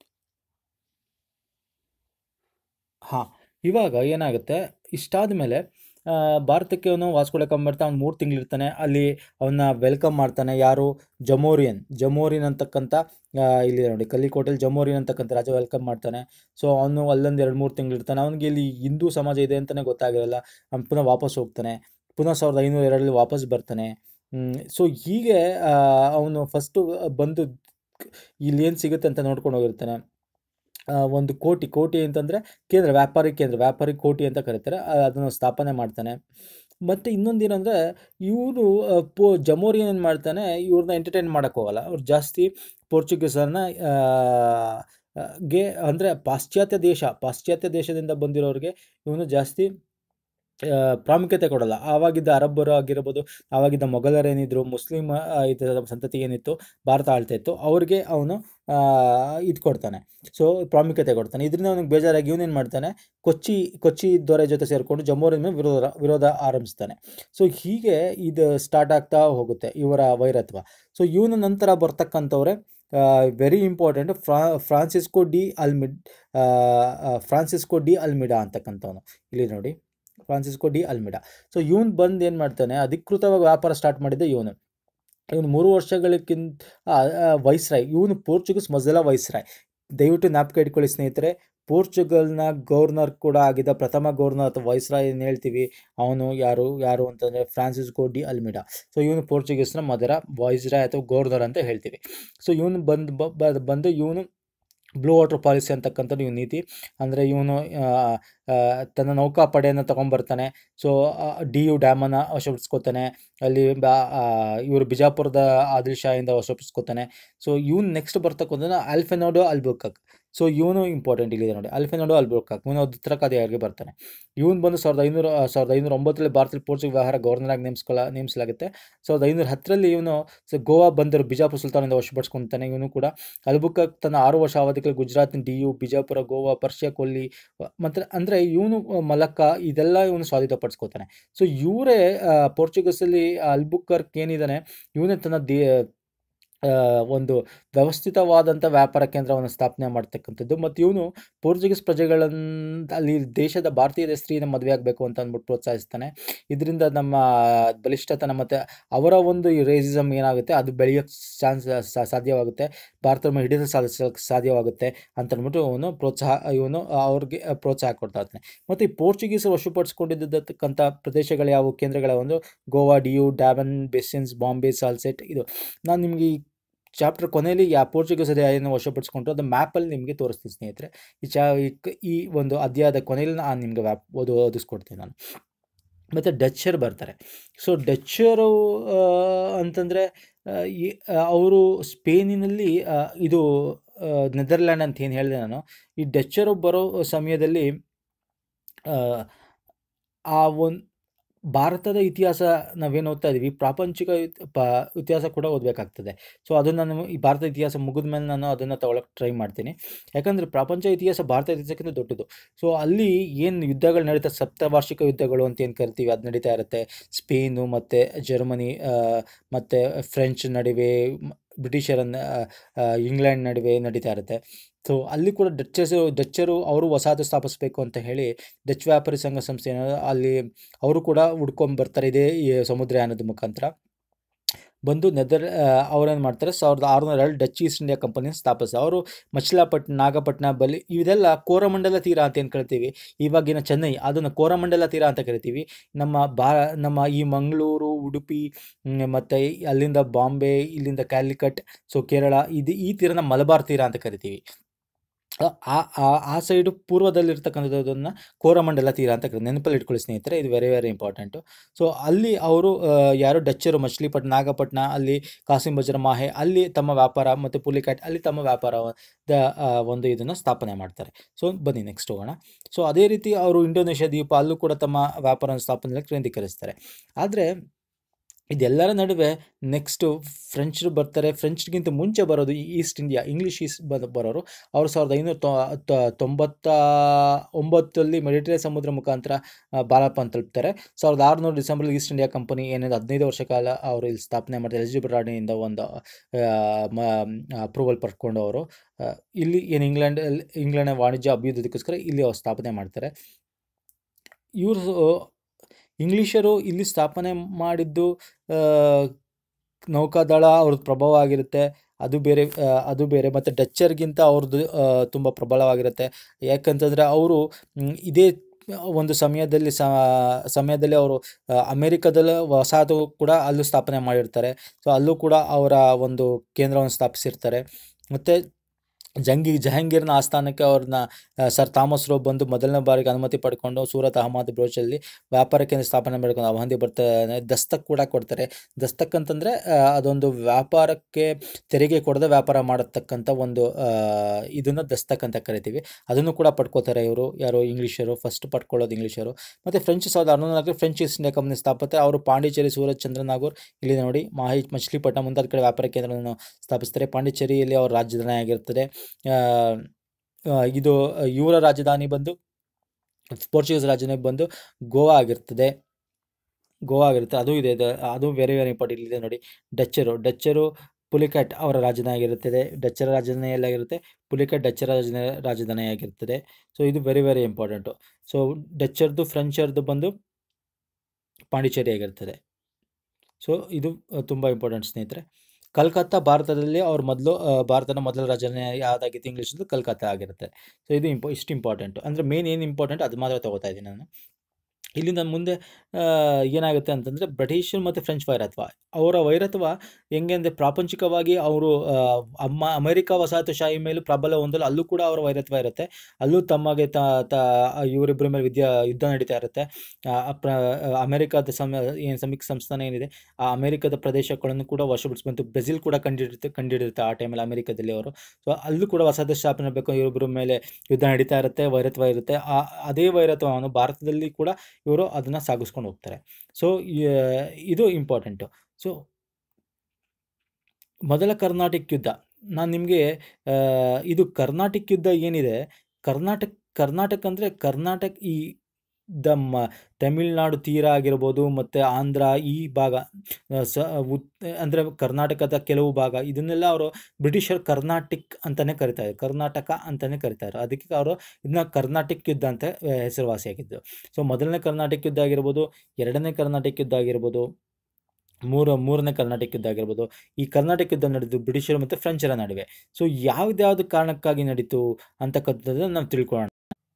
Speaker 1: ಹಾಂ ಇವಾಗ ಏನಾಗುತ್ತೆ ಇಷ್ಟಾದ ಮೇಲೆ ಭಾರತಕ್ಕೆ ಅವನು ವಾಸ್ಕೋಡಕಮ್ ಬರ್ತಾ ಅವ್ನು ಮೂರು ತಿಂಗಳಿರ್ತಾನೆ ಅಲ್ಲಿ ಅವನ್ನ ವೆಲ್ಕಮ್ ಮಾಡ್ತಾನೆ ಯಾರು ಜಮೋರಿಯನ್ ಜಮೋರಿನ್ ಅಂತಕ್ಕಂಥ ಆ, ಇಲ್ಲಿ ನೋಡಿ ಕಲ್ಲಿಕೋಟೆಲಿ ಜಮೋರಿನ್ ಅಂತಕ್ಕಂಥ ರಾಜ ವೆಲ್ಕಮ್ ಮಾಡ್ತಾನೆ ಸೊ ಅವನು ಅಲ್ಲೊಂದು ಎರಡು ಮೂರು ತಿಂಗಳಿರ್ತಾನೆ ಅವನಿಗೆ ಇಲ್ಲಿ ಹಿಂದೂ ಸಮಾಜ ಇದೆ ಅಂತಲೇ ಗೊತ್ತಾಗಿರಲ್ಲ ಅವ್ನು ಪುನಃ ವಾಪಸ್ ಹೋಗ್ತಾನೆ ಪುನಃ ಸಾವಿರದ ಐನೂರ ಎರಡರಲ್ಲಿ ವಾಪಸ್ ಬರ್ತಾನೆ ಸೊ ಹೀಗೆ ಅವನು ಫಸ್ಟು ಬಂದು ಇಲ್ಲಿ ಏನು ಸಿಗುತ್ತೆ ಅಂತ ನೋಡ್ಕೊಂಡು ಹೋಗಿರ್ತಾನೆ ಆ, ಒಂದು ಕೋಟಿ ಕೋಟಿ ಅಂತಂದರೆ ಕೇಂದ್ರ ವ್ಯಾಪಾರಿ ಕೇಂದ್ರ ವ್ಯಾಪಾರಿ ಕೋಟಿ ಅಂತ ಕರೀತಾರೆ ಅದನ್ನು ಸ್ಥಾಪನೆ ಮಾಡ್ತಾನೆ ಮತ್ತು ಇನ್ನೊಂದು ಏನಂದರೆ ಇವರು ಪೋ ಜಮೋರಿಯನ್ ಏನು ಮಾಡ್ತಾನೆ ಇವ್ರನ್ನ ಎಂಟರ್ಟೈನ್ ಮಾಡೋಕ್ಕೆ ಹೋಗಲ್ಲ ಅವ್ರು ಜಾಸ್ತಿ ಪೋರ್ಚುಗೀಸರನ್ನ ಗೆ ಅಂದರೆ ಪಾಶ್ಚಾತ್ಯ ದೇಶ ಪಾಶ್ಚಾತ್ಯ ದೇಶದಿಂದ ಬಂದಿರೋರಿಗೆ ಇವನು ಜಾಸ್ತಿ ಆ, ಪ್ರಾಮುಖ್ಯತೆ ಕೊಡಲ್ಲ ಆವಾಗಿದ್ದ ಅರಬ್ಬರು ಆಗಿರ್ಬೋದು ಆವಾಗಿದ್ದ ಮೊಘಲರೇನಿದ್ರು ಮುಸ್ಲಿಂ ಆ, ಇದರ ಸಂತತಿ ಏನಿತ್ತು ಭಾರತ ಆಳ್ತಾ ಇತ್ತು ಅವ್ರಿಗೆ ಅವನು ಇದು ಕೊಡ್ತಾನೆ ಸೊ ಪ್ರಾಮುಖ್ಯತೆ ಕೊಡ್ತಾನೆ ಇದರಿಂದ ಅವನಿಗೆ ಬೇಜಾರಾಗಿ ಇವನೇನು ಮಾಡ್ತಾನೆ ಕೊಚ್ಚಿ ಕೊಚ್ಚಿ ದೊರೆ ಜೊತೆ ಸೇರಿಕೊಂಡು ಜಮ್ಮೂರಿನ ಮೇಲೆ ವಿರೋಧ ವಿರೋಧ ಆರಂಭಿಸ್ತಾನೆ ಸೊ ಹೀಗೆ ಇದು ಸ್ಟಾರ್ಟ್ ಆಗ್ತಾ ಹೋಗುತ್ತೆ ಇವರ ವೈರತ್ವ ಸೊ ಇವನ ನಂತರ ಬರ್ತಕ್ಕಂಥವ್ರೆ ವೆರಿ ಇಂಪಾರ್ಟೆಂಟ್ ಫ್ರಾ Francisco de Almeida Francisco de Almeida ಅಂತಕ್ಕಂಥವನು ಇಲ್ಲಿ ನೋಡಿ ಫ್ರಾನ್ಸಿಸ್ಕೋ ಡಿ ಅಲ್ಮಿಡಾ ಸೊ ಇವನು ಬಂದು ಏನು ಮಾಡ್ತಾನೆ ಅಧಿಕೃತವಾಗಿ ವ್ಯಾಪಾರ ಸ್ಟಾರ್ಟ್ ಮಾಡಿದ್ದೆ ಇವನು ಇವನು ಮೂರು ವರ್ಷಗಳಕ್ಕಿಂತ ವೈಸ್ರಾಯ್ ಇವನು ಪೋರ್ಚುಗೀಸ್ ಮೊದಲ ವೈಸ್ರಾಯ್ ದಯವಿಟ್ಟು ಜ್ಞಾಪಕ ಇಟ್ಕೊಳ್ಳಿ ಸ್ನೇಹಿತರೆ ಪೋರ್ಚುಗಲ್ನ ಗವರ್ನರ್ ಕೂಡ ಆಗಿದ್ದ ಪ್ರಥಮ ಗವರ್ನರ್ ಅಥವಾ ವೈಸ್ರಾಯ್ ಏನು ಹೇಳ್ತೀವಿ ಅವನು ಯಾರು ಯಾರು ಅಂತಂದರೆ ಫ್ರಾನ್ಸಿಸ್ಕೋ ಡಿ ಅಲ್ಮಿಡಾ ಸೊ ಇವನು ಪೋರ್ಚುಗೀಸ್ನ ಮೊದಲ ವೈಸ್ರಾಯ್ ಅಥವಾ ಗವರ್ನರ್ ಅಂತ ಹೇಳ್ತೀವಿ ಸೊ ಇವನು ಬಂದು ಬ- ಬ- ಬಂದು ಇವನು ಬ್ಲೂ ವಾಟರ್ ಪಾಲಿಸಿ ಅಂತಕ್ಕಂಥದ್ದು ಇವ್ನ ನೀತಿ ಅಂದರೆ ಇವನು ತನ್ನ ನೌಕಾಪಡೆಯನ್ನು ತೊಗೊಂಬರ್ತಾನೆ ಸೊ ಡಿ ಯು ಡ್ಯಾಮನ್ನು ವಶಪಡಿಸ್ಕೊತಾನೆ ಅಲ್ಲಿ ಬಾ ಇವರು ಬಿಜಾಪುರದ ಆದಿಲ್ ಶಾಹಿಂದ ವಶಪಡಿಸ್ಕೊತಾನೆ ಸೊ ಇವನು ನೆಕ್ಸ್ಟ್ ಬರ್ತಕ್ಕಂಥ ಆಲ್ಫೆನೋಡೋ ಅಲ್ಬುಕಕ್ ಸೊ ಇವನು ಇಂಪಾರ್ಟೆಂಟ್ ಇಲ್ಲಿದೆ ನೋಡಿ ಅಲ್ಫೆನೋಡೋ ಅಲ್ಬುಕಕ್ ಇವನು ಉತ್ತರ ಕದೆಯಾಗಿ ಬರ್ತಾನೆ ಇವನು ಬಂದು ಸಾವಿರದ ಐನೂರ ಸಾವಿರದ ಐನೂರ ಒಂಬತ್ತರಲ್ಲಿ ಭಾರತದಲ್ಲಿ ಪೋರ್ಚುಗಲ್ ವ್ಯವಹಾರ ಗವರ್ನರಾಗಿ ನೇಮಿಸ್ಕೊಳ ನೇಮಿಸಲಾಗುತ್ತೆ ಸಾವಿರದ ಐನೂರ ಹತ್ತರಲ್ಲಿ ಇವನು ಸೊ ಗೋವಾ ಬಂದರು ಬಿಜಾಪುರ ಸುಲ್ತಾನಿಂದ ವಶಪಡಿಸ್ಕೊತಾನೆ ಇವನು ಕೂಡ ಅಲ್ಬುಕಕ್ ತನ್ನ ಆರು ವರ್ಷ ಅವಧಿಗಳಲ್ಲಿ ಗುಜರಾತ್ ಡಿ ಯು ಬಿಜಾಪುರ ಗೋವಾ ಪರ್ಷಿಯಾ ಕೊಲ್ಲಿ ಮತ್ತು ಅಂದರೆ ಇವನು ಮಲಕ್ಕ ಇದೆಲ್ಲ ಇವನು ಸ್ವಾಧೀನಪಡಿಸ್ಕೋತಾನೆ ಸೊ ಇವರೇ ಪೋರ್ಚುಗೀಸಲ್ಲಿ ಅಲ್ಬುಕರ್ಕ್ ಏನಿದ್ದಾನೆ ಇವನೇ ತನ್ನ ದೇ ಆ, ಒಂದು ವ್ಯವಸ್ಥಿತವಾದಂಥ ವ್ಯಾಪಾರ ಕೇಂದ್ರವನ್ನು ಸ್ಥಾಪನೆ ಮಾಡ್ತಕ್ಕಂಥದ್ದು ಮತ್ತು ಇವನು ಪೋರ್ಚುಗೀಸ್ ಪ್ರಜೆಗಳನ್ನು ಅಲ್ಲಿ ದೇಶದ ಭಾರತೀಯ ಸ್ತ್ರೀನ ಮದುವೆ ಆಗಬೇಕು ಅಂತ ಅಂದ್ಬಿಟ್ಟು ಪ್ರೋತ್ಸಾಹಿಸ್ತಾನೆ ಇದರಿಂದ ನಮ್ಮ ಬಲಿಷ್ಠತನ ಮತ್ತು ಅವರ ಒಂದು ರೇಸಿಸಮ್ ಏನಾಗುತ್ತೆ ಅದು ಬೆಳೆಯೋಕ್ಕೆ ಚಾನ್ಸ್ ಸಾಧ್ಯವಾಗುತ್ತೆ ಭಾರತದ ಮೇಲೆ ಹಿಡಿತ ಸಾಧಿಸೋಕ್ಕೆ ಸಾಧ್ಯವಾಗುತ್ತೆ ಅಂತ ಅಂದ್ಬಿಟ್ಟು ಇವನು ಪ್ರೋತ್ಸಾಹ ಇವನು ಅವ್ರಿಗೆ ಪ್ರೋತ್ಸಾಹ ಕೊಡ್ತಾ ಇರ್ತಾನೆ ಮತ್ತು ಈ ಪೋರ್ಚುಗೀಸರು ವಶಪಡಿಸ್ಕೊಂಡಿದ್ದಕ್ಕಂಥ ಪ್ರದೇಶಗಳು ಯಾವುವು ಕೇಂದ್ರಗಳ ಒಂದು ಗೋವಾ ಡಿಯು ಡ್ಯಾಬನ್ ಬೆಸಿನ್ಸ್ ಬಾಂಬೆ ಸಾಲ್ಸೆಟ್ ಇದು ನಾನು ನಿಮಗೆ ಈ ಚಾಪ್ಟರ್ ಕೊನೆಯಲ್ಲಿ ಯಾ ಪೋರ್ಚುಗೀಸರು ಏನು ವಶಪಡಿಸ್ಕೊಂಡ್ರು ಅದು ಮ್ಯಾಪಲ್ಲಿ ನಿಮಗೆ ತೋರಿಸ್ತೀನಿ ಸ್ನೇಹಿತರೆ ಈ ಚಾ ಈ ಕ- ಈ ಒಂದು ಅಧ್ಯಾಯದ ಕೊನೆಯಲ್ಲಿ ನಾನು ನಿಮಗೆ ವ್ಯಾಪ್ ಓದು ಓದಿಸ್ಕೊಡ್ತೀನಿ ನಾನು ಮತ್ತು ಡಚ್ಚರ್ ಬರ್ತಾರೆ ಸೊ ಡಚ್ಚರು ಅಂತಂದರೆ ಅವರು ಸ್ಪೇನಿನಲ್ಲಿ ಆ, ಇದು ಆ, ನೆದರ್ಲ್ಯಾಂಡ್ ಅಂತ ಏನು ಹೇಳಿದೆ ನಾನು ಈ ಡಚ್ಚರು ಬರೋ ಸಮಯದಲ್ಲಿ ಆ, ಆ ಒಂದು ಭಾರತದ ಇತಿಹಾಸ ನಾವೇನು ಓದ್ತಾ ಇದ್ದೀವಿ ಪ್ರಾಪಂಚಿಕ ಇತ್- ಪ ಇತಿಹಾಸ ಕೂಡ ಓದಬೇಕಾಗ್ತದೆ ಸೊ ಅದನ್ನು ನಾನು ಈ ಭಾರತ ಇತಿಹಾಸ ಮುಗಿದ ಮೇಲೆ ನಾನು ಅದನ್ನು ತಗೊಳಕ್ಕೆ ಟ್ರೈ ಮಾಡ್ತೀನಿ ಯಾಕಂದರೆ ಪ್ರಪಂಚ ಇತಿಹಾಸ ಭಾರತ ಇತಿಹಾಸಕ್ಕಿಂತ ದೊಡ್ಡದು ಸೊ ಅಲ್ಲಿ ಏನು ಯುದ್ಧಗಳು ನಡೀತಾ ಸಪ್ತವಾರ್ಷಿಕ ಯುದ್ಧಗಳು ಅಂತ ಏನು ಕರಿತೀವಿ ಅದು ನಡೀತಾ ಇರುತ್ತೆ ಸ್ಪೇನು ಮತ್ತು ಜರ್ಮನಿ ಮತ್ತು ಫ್ರೆಂಚ್ ನಡುವೆ ಮ್- ಬ್ರಿಟಿಷರನ್ನ ಆ, ಇಂಗ್ಲೆಂಡ್ ನಡುವೆ ನಡೀತಾ ಇರುತ್ತೆ ಸೊ ಅಲ್ಲಿ ಕೂಡ ಡಚ್ಚರ್ಸು ಡಚ್ಚರು ಅವರು ವಸಾಹತು ಸ್ಥಾಪಿಸಬೇಕು ಅಂತ ಹೇಳಿ ಡಚ್ ವ್ಯಾಪಾರಿ ಸಂಘ ಸಂಸ್ಥೆ ಏನೋ ಅಲ್ಲಿ ಅವರು ಕೂಡ ಹುಡ್ಕೊಂಡ್ ಬರ್ತಾರೆ ಇದೇ ಈ ಸಮುದ್ರಯಾನದ ಮುಖಾಂತರ ಬಂದು ನೆದರ್ ಅವ್ರೇನು ಮಾಡ್ತಾರೆ ಸಾವಿರದ ಆರುನೂರ ಎರಡು ಡಚ್ ಈಸ್ಟ್ ಇಂಡಿಯಾ ಕಂಪನಿ ಸ್ಥಾಪಿಸ್ತಾರೆ ಅವರು ಮಚಿಲಾಪಟ್ನ ನಾಗಪಟ್ಟಣ ಬಲಿ ಇದೆಲ್ಲ ಕೋರಮಂಡಲ ತೀರ ಅಂತ ಏನು ಕರಿತೀವಿ ಇವಾಗಿನ ಚೆನ್ನೈ ಅದನ್ನು ಕೋರಮಂಡಲ ತೀರ ಅಂತ ಕರಿತೀವಿ ನಮ್ಮ ಬಾ ನಮ್ಮ ಈ ಮಂಗಳೂರು ಉಡುಪಿ ಮ್, ಮತ್ತೆ ಅಲ್ಲಿಂದ ಬಾಂಬೆ ಇಲ್ಲಿಂದ ಕ್ಯಾಲಿಕಟ್ ಸೊ ಕೇರಳ ಇದು ಈ ತೀರನ ಮಲಬಾರ್ ತೀರ ಅಂತ ಕರಿತೀವಿ ಆ- ಆ ಆ- ಆ ಸೈಡು ಪೂರ್ವದಲ್ಲಿರ್ತಕ್ಕಂಥದ್ದನ್ನು ಕೋರಮಂಡಲ ತೀರ ಅಂತ ಕರೀತಾರೆ ನೆನಪಲ್ಲಿ ಇಟ್ಕೊಳ್ಳಿ ಸ್ನೇಹಿತರೆ ಇದು ವೆರಿ ವೆರಿ ಇಂಪಾರ್ಟೆಂಟು ಸೊ ಅಲ್ಲಿ ಅವರು ಯಾರು ಡಚ್ಚರು ಮಚ್ಲಿಪಟ್ನ ನಾಗಪಟ್ಟಣ ಅಲ್ಲಿ ಕಾಸಿಂ ಬಜರ ಮಾಹೆ ಅಲ್ಲಿ ತಮ್ಮ ವ್ಯಾಪಾರ ಮತ್ತು ಪುಲಿಕಾಟ್ ಅಲ್ಲಿ ತಮ್ಮ ವ್ಯಾಪಾರದ ಆ, ಒಂದು ಇದನ್ನು ಸ್ಥಾಪನೆ ಮಾಡ್ತಾರೆ ಸೊ ಬನ್ನಿ ನೆಕ್ಸ್ಟ್ ಹೋಗೋಣ ಸೊ ಅದೇ ರೀತಿ ಅವರು ಇಂಡೋನೇಷ್ಯಾ ದ್ವೀಪ ಅಲ್ಲೂ ಕೂಡ ತಮ್ಮ ವ್ಯಾಪಾರ ಸ್ಥಾಪನೆ ಕೇಂದ್ರೀಕರಿಸ್ತಾರೆ ಆದರೆ ಇದೆಲ್ಲರ ನಡುವೆ ನೆಕ್ಸ್ಟು ಫ್ರೆಂಚರು ಬರ್ತಾರೆ ಫ್ರೆಂಚ್ಗಿಂತ ಮುಂಚೆ ಬರೋದು ಈ ಈಸ್ಟ್ ಇಂಡಿಯಾ ಇಂಗ್ಲೀಷ್ ಈಸ್ಟ್ ಬ ಬರೋರು ಅವರು ಸಾವಿರದ ಐನೂರ ತೊ- ತೊಂಬತ್ತ ಒಂಬತ್ತಲ್ಲಿ ಮೆಡಿಟರೇನಿಯನ್ ಸಮುದ್ರ ಮುಖಾಂತರ ಆ, ಬಾಲಪನ್ ತಲುಪ್ತಾರೆ ಸಾವಿರದ ಆರುನೂರು ಡಿಸೆಂಬರ್ ಈಸ್ಟ್ ಇಂಡಿಯಾ ಕಂಪನಿ ಏನಿದೆ ಹದಿನೈದು ವರ್ಷ ಕಾಲ ಅವರು ಇಲ್ಲಿ ಸ್ಥಾಪನೆ ಮಾಡ್ತಾರೆ ಎಲಿಜಿಬಲ್ ರಾಣಿಯಿಂದ ಒಂದು ಅಪ್ರೂವಲ್ ಪಡ್ಕೊಂಡು ಅವರು ಆ, ಇಲ್ಲಿ ಏನು ಇಂಗ್ಲೆಂಡ್ ಇಂಗ್ಲೆಂಡ್ ವಾಣಿಜ್ಯ ಅಭಿವೃದ್ಧಿಗೋಸ್ಕರ ಇಲ್ಲಿ ಅವ್ರು ಸ್ಥಾಪನೆ ಮಾಡ್ತಾರೆ ಇವರು ಇಂಗ್ಲೀಷರು ಇಲ್ಲಿ ಸ್ಥಾಪನೆ ಮಾಡಿದ್ದು ಆ, ನೌಕಾದಳ ಅವ್ರದ್ದು ಪ್ರಭಾವ ಆಗಿರುತ್ತೆ ಅದು ಬೇರೆ ಆ, ಅದು ಬೇರೆ ಮತ್ತು ಡಚ್ಚರ್ಗಿಂತ ಅವ್ರದ್ದು ತುಂಬ ಪ್ರಬಲವಾಗಿರುತ್ತೆ ಯಾಕಂತಂದರೆ ಅವರು ಮ್, ಇದೇ ಒಂದು ಸಮಯದಲ್ಲಿ ಸ ಸಮಯದಲ್ಲಿ ಅವರು ಅಮೇರಿಕದಲ್ಲಿ ವಸಾಹತು ಕೂಡ ಅಲ್ಲೂ ಸ್ಥಾಪನೆ ಮಾಡಿರ್ತಾರೆ ಸೊ ಅಲ್ಲೂ ಕೂಡ ಅವರ ಒಂದು ಕೇಂದ್ರವನ್ನು ಸ್ಥಾಪಿಸಿರ್ತಾರೆ ಮತ್ತು ಜಂಗಿ ಜಹಾಂಗೀರ್ನ ಆಸ್ಥಾನಕ್ಕೆ ಅವ್ರನ್ನ ಆ, ಸರ್ ಥಾಮಸ್ ರೋ ಬಂದು ಮೊದಲನೇ ಬಾರಿಗೆ ಅನುಮತಿ ಪಡ್ಕೊಂಡು ಸೂರತ್ ಅಹಮದ್ ಬ್ರೋಚಲ್ಲಿ ವ್ಯಾಪಾರ ಕೇಂದ್ರ ಸ್ಥಾಪನೆ ಮಾಡ್ಕೊಂಡು ಅವಹಂದಿ ಬರ್ತಾರೆ ದಸ್ತಕ್ ಕೂಡ ಕೊಡ್ತಾರೆ ದಸ್ತಕ್ ಅಂತಂದರೆ ಅದೊಂದು ವ್ಯಾಪಾರಕ್ಕೆ ತೆರಿಗೆ ಕೊಡದೆ ವ್ಯಾಪಾರ ಮಾಡತಕ್ಕಂಥ ಒಂದು ಇದನ್ನು ದಸ್ತಕ್ ಅಂತ ಕರಿತೀವಿ ಅದನ್ನು ಕೂಡ ಪಡ್ಕೋತಾರೆ ಇವರು ಯಾರು ಇಂಗ್ಲೀಷರು ಫಸ್ಟ್ ಪಡ್ಕೊಳ್ಳೋದು ಇಂಗ್ಲೀಷರು ಮತ್ತು ಫ್ರೆಂಚ್ ಸಾವಿರದ ಹನ್ನೊಂದು ನಾಲ್ಕು ಫ್ರೆಂಚ್ ಈಸ್ಟ್ ಇಂಡಿಯಾ ಕಂಪ್ನಿ ಸ್ಥಾಪನೆ ಅವರು ಪಾಂಡಿಚೇರಿ ಸೂರತ್ ಚಂದ್ರನಾಗೂರ್ ಇಲ್ಲಿ ನೋಡಿ ಮಾಹಿ ಮಚ್ಲಿಪಟ್ಟಣ ಮುಂತಾದ ಕಡೆ ವ್ಯಾಪಾರ ಕೇಂದ್ರವನ್ನು ಸ್ಥಾಪಿಸ್ತಾರೆ ಪಾಂಡಿಚೇರಿಯಲ್ಲಿ ಅವರ ರಾಜಧಾನಿ ಆಗಿರ್ತದೆ ಆ, ಆ, ಇದು ಇವರ ರಾಜಧಾನಿ ಬಂದು ಪೋರ್ಚುಗೀಸ್ ರಾಜಧಾನಿ ಬಂದು ಗೋವಾ ಆಗಿರ್ತದೆ ಗೋವಾ ಆಗಿರುತ್ತೆ ಅದು ಇದೆ ಇದು- ಅದು ವೆರಿ ವೆರಿ ಇಂಪಾರ್ಟೆಂಟ್ ಇದೆ ನೋಡಿ ಡಚ್ಚರು ಡಚ್ಚರು ಪುಲಿಕಟ್ ಅವರ ರಾಜಧಾನಿ ಆಗಿರುತ್ತದೆ ಡಚ್ಚರ ರಾಜಧಾನಿ ಎಲ್ಲಾಗಿರುತ್ತೆ ಪುಲಿಕಟ್ ಡಚ್ಚರ ರಾಜಧಾನಿ ರಾಜಧಾನಿ ಆಗಿರ್ತದೆ ಸೊ ಇದು ವೆರಿ ವೆರಿ ಇಂಪಾರ್ಟೆಂಟು ಸೊ ಡಚ್ಚರ್ದು ಫ್ರೆಂಚರ್ದು ಬಂದು ಪಾಂಡಿಚೇರಿ ಆಗಿರ್ತದೆ ಸೊ ಇದು ತುಂಬ ಇಂಪಾರ್ಟೆಂಟ್ ಸ್ನೇಹಿತರೆ ಕಲ್ಕತ್ತಾ ಭಾರತದಲ್ಲಿ ಅವ್ರು ಮೊದಲು ಭಾರತದ ಮೊದಲ ರಾಜಧಾನಿ ಯಾವುದಾಗಿತ್ತು ಇಂಗ್ಲೀಷದ್ದು ಕಲ್ಕತ್ತಾ ಆಗಿರುತ್ತೆ ಸೊ ಇದು ಇಂಪೋ ಇಷ್ಟು ಇಂಪಾರ್ಟೆಂಟು ಅಂದರೆ ಮೇನ್ ಏನು ಇಂಪಾರ್ಟೆಂಟ್ ಅದು ಮಾತ್ರ ತಗೋತಾ ಇದ್ದೀನಿ ನಾನು ಇಲ್ಲಿಂದ ಮುಂದೆ ಆ, ಏನಾಗುತ್ತೆ ಅಂತಂದರೆ ಬ್ರಿಟಿಷ್ ಮತ್ತು ಫ್ರೆಂಚ್ ವೈರತ್ವ ಅವರ ವೈರತ್ವ ಹೆಂಗೆ ಅಂದರೆ ಪ್ರಾಪಂಚಿಕವಾಗಿ ಅವರು ಆ, ಅಮ್ಮ ಅಮೆರಿಕ ವಸಾಹತುಶಾಹಿ ಮೇಲೂ ಪ್ರಬಲ ಹೊಂದಲು ಅಲ್ಲೂ ಕೂಡ ಅವರ ವೈರತ್ವ ಇರುತ್ತೆ ಅಲ್ಲೂ ತಮಗೆ ತ ತ ಇವರಿಬ್ಬರ ಮೇಲೆ ವಿದ್ಯಾ ಯುದ್ಧ ನಡೀತಾ ಇರುತ್ತೆ ಆ, ಪ್ರ ಅಮೆರಿಕದ ಸಮ ಏನು ಸಮೀಕ್ಷ ಸಂಸ್ಥಾನ ಏನಿದೆ ಆ ಅಮೆರಿಕದ ಪ್ರದೇಶಗಳನ್ನು ಕೂಡ ವಶಪಡಿಸ್ಬಂತು ಬ್ರೆಜಿಲ್ ಕೂಡ ಕಂಡಿಡಿರುತ್ತೆ ಕಂಡಿಡಿರುತ್ತೆ ಆ ಟೈಮಲ್ಲಿ ಅಮೆರಿಕದಲ್ಲಿ ಅವರು ಸೊ ಅಲ್ಲೂ ಕೂಡ ವಸಾಹತು ಸ್ಥಾಪನೆ ಬೇಕು ಇವರಿಬ್ಬರ ಮೇಲೆ ಯುದ್ಧ ನಡೀತಾ ಇರುತ್ತೆ ವೈರತ್ವ ಇರುತ್ತೆ ಆ ಅದೇ ವೈರತ್ವವನ್ನು ಭಾರತದಲ್ಲಿ ಕೂಡ ಇವರು ಅದನ್ನು ಸಾಗಿಸ್ಕೊಂಡು ಹೋಗ್ತಾರೆ ಸೊ ಇದು ಇಂಪಾರ್ಟೆಂಟು ಸೊ ಮೊದಲ ಕರ್ನಾಟಕ ಯುದ್ಧ ನಾನು ನಿಮಗೆ ಇದು ಕರ್ನಾಟಕ ಯುದ್ಧ ಏನಿದೆ ಕರ್ನಾಟಕ ಕರ್ನಾಟಕ ಅಂದರೆ ಕರ್ನಾಟಕ ಈ ದಮ್ಮ ತಮಿಳ್ನಾಡು ತೀರ ಆಗಿರ್ಬೋದು ಮತ್ತು ಆಂಧ್ರ ಈ ಭಾಗ ಆ, ಸ ಉತ್ ಅಂದರೆ ಕರ್ನಾಟಕದ ಕೆಲವು ಭಾಗ ಇದನ್ನೆಲ್ಲ ಅವರು ಬ್ರಿಟಿಷರು ಕರ್ನಾಟಿಕ್ ಅಂತಲೇ ಕರಿತಾರೆ ಕರ್ನಾಟಕ ಅಂತಲೇ ಕರಿತಾರೆ ಅದಕ್ಕೆ ಅವರು ಇದನ್ನ ಕರ್ನಾಟಕ ಯುದ್ಧ ಅಂತ ಆ, ಹೆಸರುವಾಸಿಯಾಗಿದ್ದು ಸೊ ಮೊದಲನೇ ಕರ್ನಾಟಕ ಯುದ್ಧ ಆಗಿರ್ಬೋದು ಎರಡನೇ ಕರ್ನಾಟಕ ಯುದ್ಧ ಆಗಿರ್ಬೋದು ಮೂರು ಮೂರನೇ ಕರ್ನಾಟಕ ಯುದ್ಧ ಆಗಿರ್ಬೋದು ಈ ಕರ್ನಾಟಕ ಯುದ್ಧ ನಡೆದು ಬ್ರಿಟಿಷರು ಮತ್ತು ಫ್ರೆಂಚರ ನಡುವೆ ಸೊ ಯಾವ್ದ್ಯಾವ್ದು ಕಾರಣಕ್ಕಾಗಿ ನಡೀತು ಅಂತಕ್ಕಂಥದ್ದನ್ನು ನಾವು ತಿಳ್ಕೊಳ್ಳೋಣ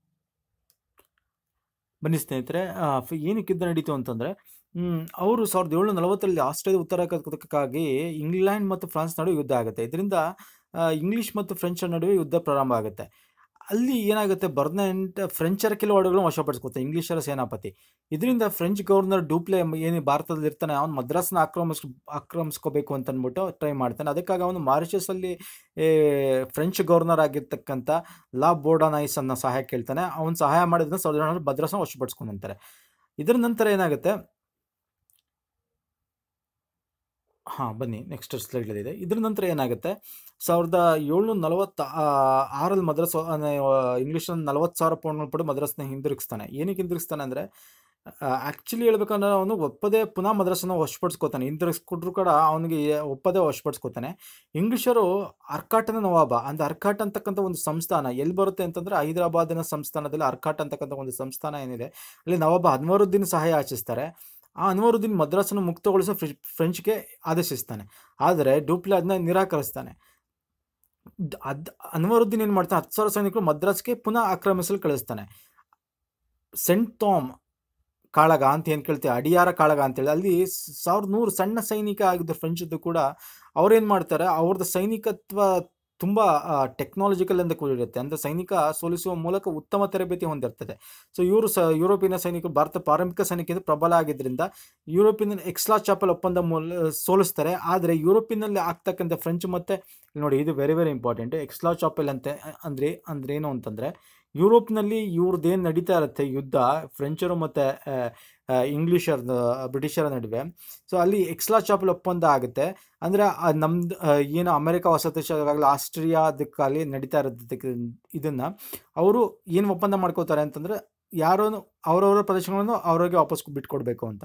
Speaker 1: ಬನ್ನಿ ಸ್ನೇಹಿತರೆ ಆ, ಫ- ಏನಕ್ಕೆ ಯುದ್ಧ ನಡೀತು ಅಂತಂದರೆ ಅವರು ಸಾವಿರದ ಏಳ್ನೂರ ನಲವತ್ತರಲ್ಲಿ ಆಸ್ಟ್ರೇಲಿಯಾ ಉತ್ತರ ಕರ್ನಾಟಕಕ್ಕಾಗಿ ಇಂಗ್ಲೆಂಡ್ ಮತ್ತು ಫ್ರಾನ್ಸ್ ನಡುವೆ ಯುದ್ಧ ಆಗುತ್ತೆ ಇದರಿಂದ ಆ, ಇಂಗ್ಲಿಷ್ ಮತ್ತು ಫ್ರೆಂಚರ ನಡುವೆ ಯುದ್ಧ ಪ್ರಾರಂಭ ಆಗುತ್ತೆ ಅಲ್ಲಿ ಏನಾಗುತ್ತೆ ಬರ್ನೆಂಟ್ ಫ್ರೆಂಚರ ಕೆಲವು ಹಡಗುಗಳನ್ನು ವಶಪಡಿಸ್ಕೊತಾರೆ ಇಂಗ್ಲಿಷರ ಸೇನಾಪತಿ ಇದರಿಂದ ಫ್ರೆಂಚ್ ಗವರ್ನರ್ ಡೂಪ್ಲೆ ಏನು ಭಾರತದಲ್ಲಿ ಇರ್ತಾನೆ ಅವನು ಮದ್ರಾಸ್ನ ಆಕ್ರಮಿಸ್ ಆಕ್ರಮಿಸ್ಕೋಬೇಕು ಅಂತ ಅಂದ್ಬಿಟ್ಟು ಟ್ರೈ ಮಾಡ್ತಾನೆ ಅದಕ್ಕಾಗಿ ಅವನು ಮಾರಿಷಸಲ್ಲಿ ಫ್ರೆಂಚ್ ಗವರ್ನರ್ ಆಗಿರ್ತಕ್ಕಂಥ ಲಾ ಬೋರ್ಡನೈಸ್ ಅನ್ನೋ ಸಹಾಯ ಕೇಳ್ತಾನೆ ಅವನು ಸಹಾಯ ಮಾಡಿದ್ರೆ ಸಾವಿರದ ಏಳ್ನೂರ ಮದ್ರಾಸ್ನ ವಶಪಡಿಸ್ಕೊಂಡಂತಾರೆ ಇದರ ನಂತರ ಏನಾಗುತ್ತೆ ಹಾಂ ಬನ್ನಿ ನೆಕ್ಸ್ಟ್ ಸ್ಲೈಡಲ್ಲಿದೆ ಇದ್ರ ನಂತರ ಏನಾಗುತ್ತೆ ಸಾವಿರದ ಏಳ್ನೂರ ನಲವತ್ತ ಆರಲ್ಲಿ ಮದ್ರಾಸ್ ಇಂಗ್ಲೀಷಲ್ಲಿ ನಲವತ್ತು ಸಾವಿರ ಪೌಂಡ್ಗಳು ಪಡೆದು ಮದ್ರಾಸ್ನ ಹಿಂದಿರುಗಿಸ್ತಾನೆ ಏನಕ್ಕೆ ಹಿಂದಿರುಗಿಸ್ತಾನೆ ಅಂದರೆ ಆ್ಯಕ್ಚುಲಿ ಹೇಳ್ಬೇಕಂದ್ರೆ ಅವನು ಒಪ್ಪದೇ ಪುನಃ ಮದ್ರಾಸನ್ನು ವಶಪಡಿಸ್ಕೋತಾನೆ ಹಿಂದಿರುಗಿಸ್ಕೊಟ್ರು ಕೂಡ ಅವನಿಗೆ ಒಪ್ಪದೇ ವಶಪಡಿಸ್ಕೋತಾನೆ ಇಂಗ್ಲೀಷರು ಅರ್ಕಾಟನ ನವಾಬ ಅಂದರೆ ಅರ್ಕಾಟ್ ಅಂತಕ್ಕಂಥ ಒಂದು ಸಂಸ್ಥಾನ ಎಲ್ಲಿ ಬರುತ್ತೆ ಅಂತಂದರೆ ಹೈದರಾಬಾದಿನ ಸಂಸ್ಥಾನದಲ್ಲಿ ಅರ್ಕಾಟ್ ಅಂತಕ್ಕಂಥ ಒಂದು ಸಂಸ್ಥಾನ ಏನಿದೆ ಅಲ್ಲಿ ನವಾಬ ಹನುಮರುದ್ದೀನ್ ಸಹಾಯ ಯಾಚಿಸ್ತಾರೆ ಆ ಅನ್ವರುದ್ದೀನ್ ಮದ್ರಾಸನ್ನು ಮುಕ್ತಗೊಳಿಸೋ ಫ್ರೆಂಚ್ ಫ್ರೆಂಚ್ಗೆ ಆದೇಶಿಸ್ತಾನೆ ಆದರೆ ಡೂಪ್ಲೆ ಅದನ್ನ ನಿರಾಕರಿಸ್ತಾನೆ ದ್- ಅದ್ ಅನ್ವರುದ್ದೀನ್ ಏನು ಮಾಡ್ತಾನೆ ಹತ್ತು ಸಾವಿರ ಸೈನಿಕರು ಮದ್ರಾಸ್ಗೆ ಪುನಃ ಆಕ್ರಮಿಸಲು ಕಳಿಸ್ತಾನೆ ಸೆಂಟ್ ಥಾಮ್ ಕಾಳಗ ಅಂತ ಏನು ಕೇಳ್ತೀವಿ ಅಡಿಯಾರ ಕಾಳಗ ಅಂತೇಳಿ ಅಲ್ಲಿ ಸಾವಿರದ ನೂರು ಸಣ್ಣ ಸೈನಿಕ ಆಗಿದ್ದ ಫ್ರೆಂಚದ್ದು ಕೂಡ ಅವ್ರೇನು ಮಾಡ್ತಾರೆ ಅವ್ರದ್ದು ಸೈನಿಕತ್ವ ತುಂಬ ಟೆಕ್ನಾಲಜಿಕಲ್ ಅಂತ ಕೂಡಿರುತ್ತೆ ಅಂದರೆ ಸೈನಿಕ ಸೋಲಿಸುವ ಮೂಲಕ ಉತ್ತಮ ತರಬೇತಿ ಹೊಂದಿರ್ತದೆ ಸೊ ಇವರು ಸ ಯುರೋಪಿಯನ್ ಸೈನಿಕರು ಭಾರತ ಪಾರಂಭಿಕ ಸೈನಿಕದಿಂದ ಪ್ರಬಲ ಆಗಿದ್ದರಿಂದ ಯುರೋಪಿಯನ್ ಎಕ್ಸ್ಲಾ ಚಾಪಲ್ ಒಪ್ಪಂದ ಮೂಲ ಸೋಲಿಸ್ತಾರೆ ಆದರೆ ಯುರೋಪಿನಲ್ಲಿ ಆಗ್ತಕ್ಕಂಥ ಫ್ರೆಂಚ್ ಮತ್ತು ನೋಡಿ ಇದು very very important Aix la Chapelle ಅಂತ ಅಂದರೆ ಅಂದ್ರೆ ಏನು ಅಂತಂದರೆ ಯುರೋಪ್ನಲ್ಲಿ ಇವ್ರದ್ದು ಏನು ನಡೀತಾ ಇರುತ್ತೆ ಯುದ್ಧ ಫ್ರೆಂಚರು ಮತ್ತು ಇಂಗ್ಲೀಷರ್ ಬ್ರಿಟಿಷರ ನಡುವೆ ಸೊ ಅಲ್ಲಿ ಎಕ್ಸ್ಲಾ ಚಾಪಲ್ ಒಪ್ಪಂದ ಆಗುತ್ತೆ ಅಂದರೆ ನಮ್ದು ಏನು ಅಮೆರಿಕ ಹೊಸ ದೇಶಗಾಗಲಿ ಆಸ್ಟ್ರಿಯಾ ಅದಕ್ಕಾಗಲಿ ನಡೀತಾ ಇರೋದಕ್ಕೆ ಇದನ್ನು ಅವರು ಏನು ಒಪ್ಪಂದ ಮಾಡ್ಕೋತಾರೆ ಅಂತಂದರೆ ಯಾರೋ ಅವರವರ ಪ್ರದೇಶಗಳನ್ನು ಅವ್ರಿಗೆ ವಾಪಸ್ ಬಿಟ್ಕೊಡ್ಬೇಕು ಅಂತ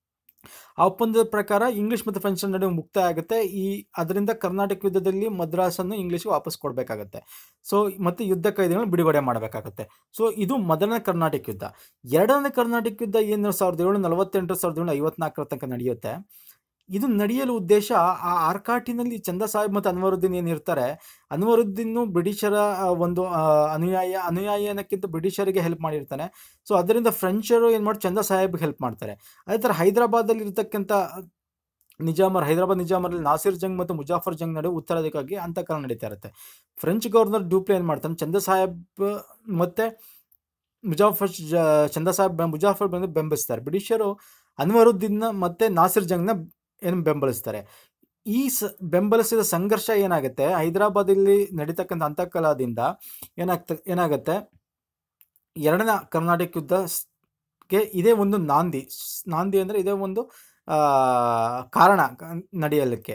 Speaker 1: ಆ ಒಪ್ಪಂದದ ಪ್ರಕಾರ ಇಂಗ್ಲೀಷ್ ಮತ್ತು ಫ್ರೆಂಚ್ ನಡುವೆ ಮುಕ್ತಾಯ ಆಗುತ್ತೆ ಈ ಅದರಿಂದ ಕರ್ನಾಟಕ ಯುದ್ಧದಲ್ಲಿ ಮದ್ರಾಸನ್ನು ಇಂಗ್ಲೀಷ್ಗೆ ವಾಪಸ್ ಕೊಡಬೇಕಾಗತ್ತೆ ಸೊ ಮತ್ತು ಯುದ್ಧ ಕೈದಿಗಳನ್ನು ಬಿಡುಗಡೆ ಮಾಡಬೇಕಾಗತ್ತೆ ಸೊ ಇದು ಮೊದಲನೇ ಕರ್ನಾಟಕ ಯುದ್ಧ ಎರಡನೇ ಕರ್ನಾಟಕ ಯುದ್ಧ ಏನು ಸಾವಿರದ ಏಳು ನಲವತ್ತೆಂಟು ಸಾವಿರದ ಏಳು ಐವತ್ನಾಲ್ಕರ ತನಕ ನಡೆಯುತ್ತೆ ಇದು ನಡೆಯಲು ಉದ್ದೇಶ ಆ ಆರ್ಕಾಟಿನಲ್ಲಿ ಚಂದ ಸಾಹೇಬ್ ಮತ್ತು ಅನ್ವರುದ್ದೀನ್ ಏನು ಇರ್ತಾರೆ ಅನ್ವರುದ್ದೀನು ಬ್ರಿಟಿಷರ ಆ, ಒಂದು ಆ, ಅನುಯಾಯ ಅನುಯಾಯಿ ಅನ್ನೋಕ್ಕಿಂತ ಬ್ರಿಟಿಷರಿಗೆ ಹೆಲ್ಪ್ ಮಾಡಿರ್ತಾನೆ ಸೊ ಅದರಿಂದ ಫ್ರೆಂಚರು ಏನು ಮಾಡಿ ಚಂದ ಸಾಹೇಬ್ಗೆ ಹೆಲ್ಪ್ ಮಾಡ್ತಾರೆ ಅದೇ ಥರ ಹೈದರಾಬಾದಲ್ಲಿ ಇರ್ತಕ್ಕಂಥ ನಿಜಾಮರ್ ಹೈದರಾಬಾದ್ ನಿಜಾಮರಲ್ಲಿ ನಾಸಿರ್ ಜಂಗ್ ಮತ್ತು ಮುಜಾಫರ್ ಜಂಗ್ ನಡುವೆ ಉತ್ತರಾಧಿಕಾರಿ ಅಂತಕರಣ ನಡೀತಾ ಇರುತ್ತೆ ಫ್ರೆಂಚ್ ಗವರ್ನರ್ ಡೂಪ್ಲೆ ಏನು ಮಾಡ್ತಾನೆ ಚಂದ ಸಾಹೇಬ್ ಮತ್ತು ಮುಜಾಫರ್ ಜ ಚಂದ ಸಾಹೇಬ್ ಬೆ- ಮುಜಾಫರ್ ಬಂದು ಬೆಂಬಲಿಸ್ತಾರೆ ಬ್ರಿಟಿಷರು ಅನ್ವರುದ್ದೀನ್ನ ಮತ್ತು ನಾಸಿರ್ ಜಂಗ್ನ ಏನು ಬೆಂಬಲಿಸ್ತಾರೆ ಈ ಸ ಬೆಂಬಲಿಸಿದ ಸಂಘರ್ಷ ಏನಾಗುತ್ತೆ ಹೈದರಾಬಾದಲ್ಲಿ ನಡೀತಕ್ಕಂಥ ಅಂತಃಕಲದಿಂದ ಏನಾಗ್ತ ಏನಾಗುತ್ತೆ ಎರಡನೇ ಕರ್ನಾಟಕ ಯುದ್ಧ ಸ್- ಗೆ ಇದೇ ಒಂದು ನಾಂದಿ ಸ್- ನಾಂದಿ ಅಂದರೆ ಇದೇ ಒಂದು ಆ, ಕಾರಣ ಕ- ನಡೆಯಲಿಕ್ಕೆ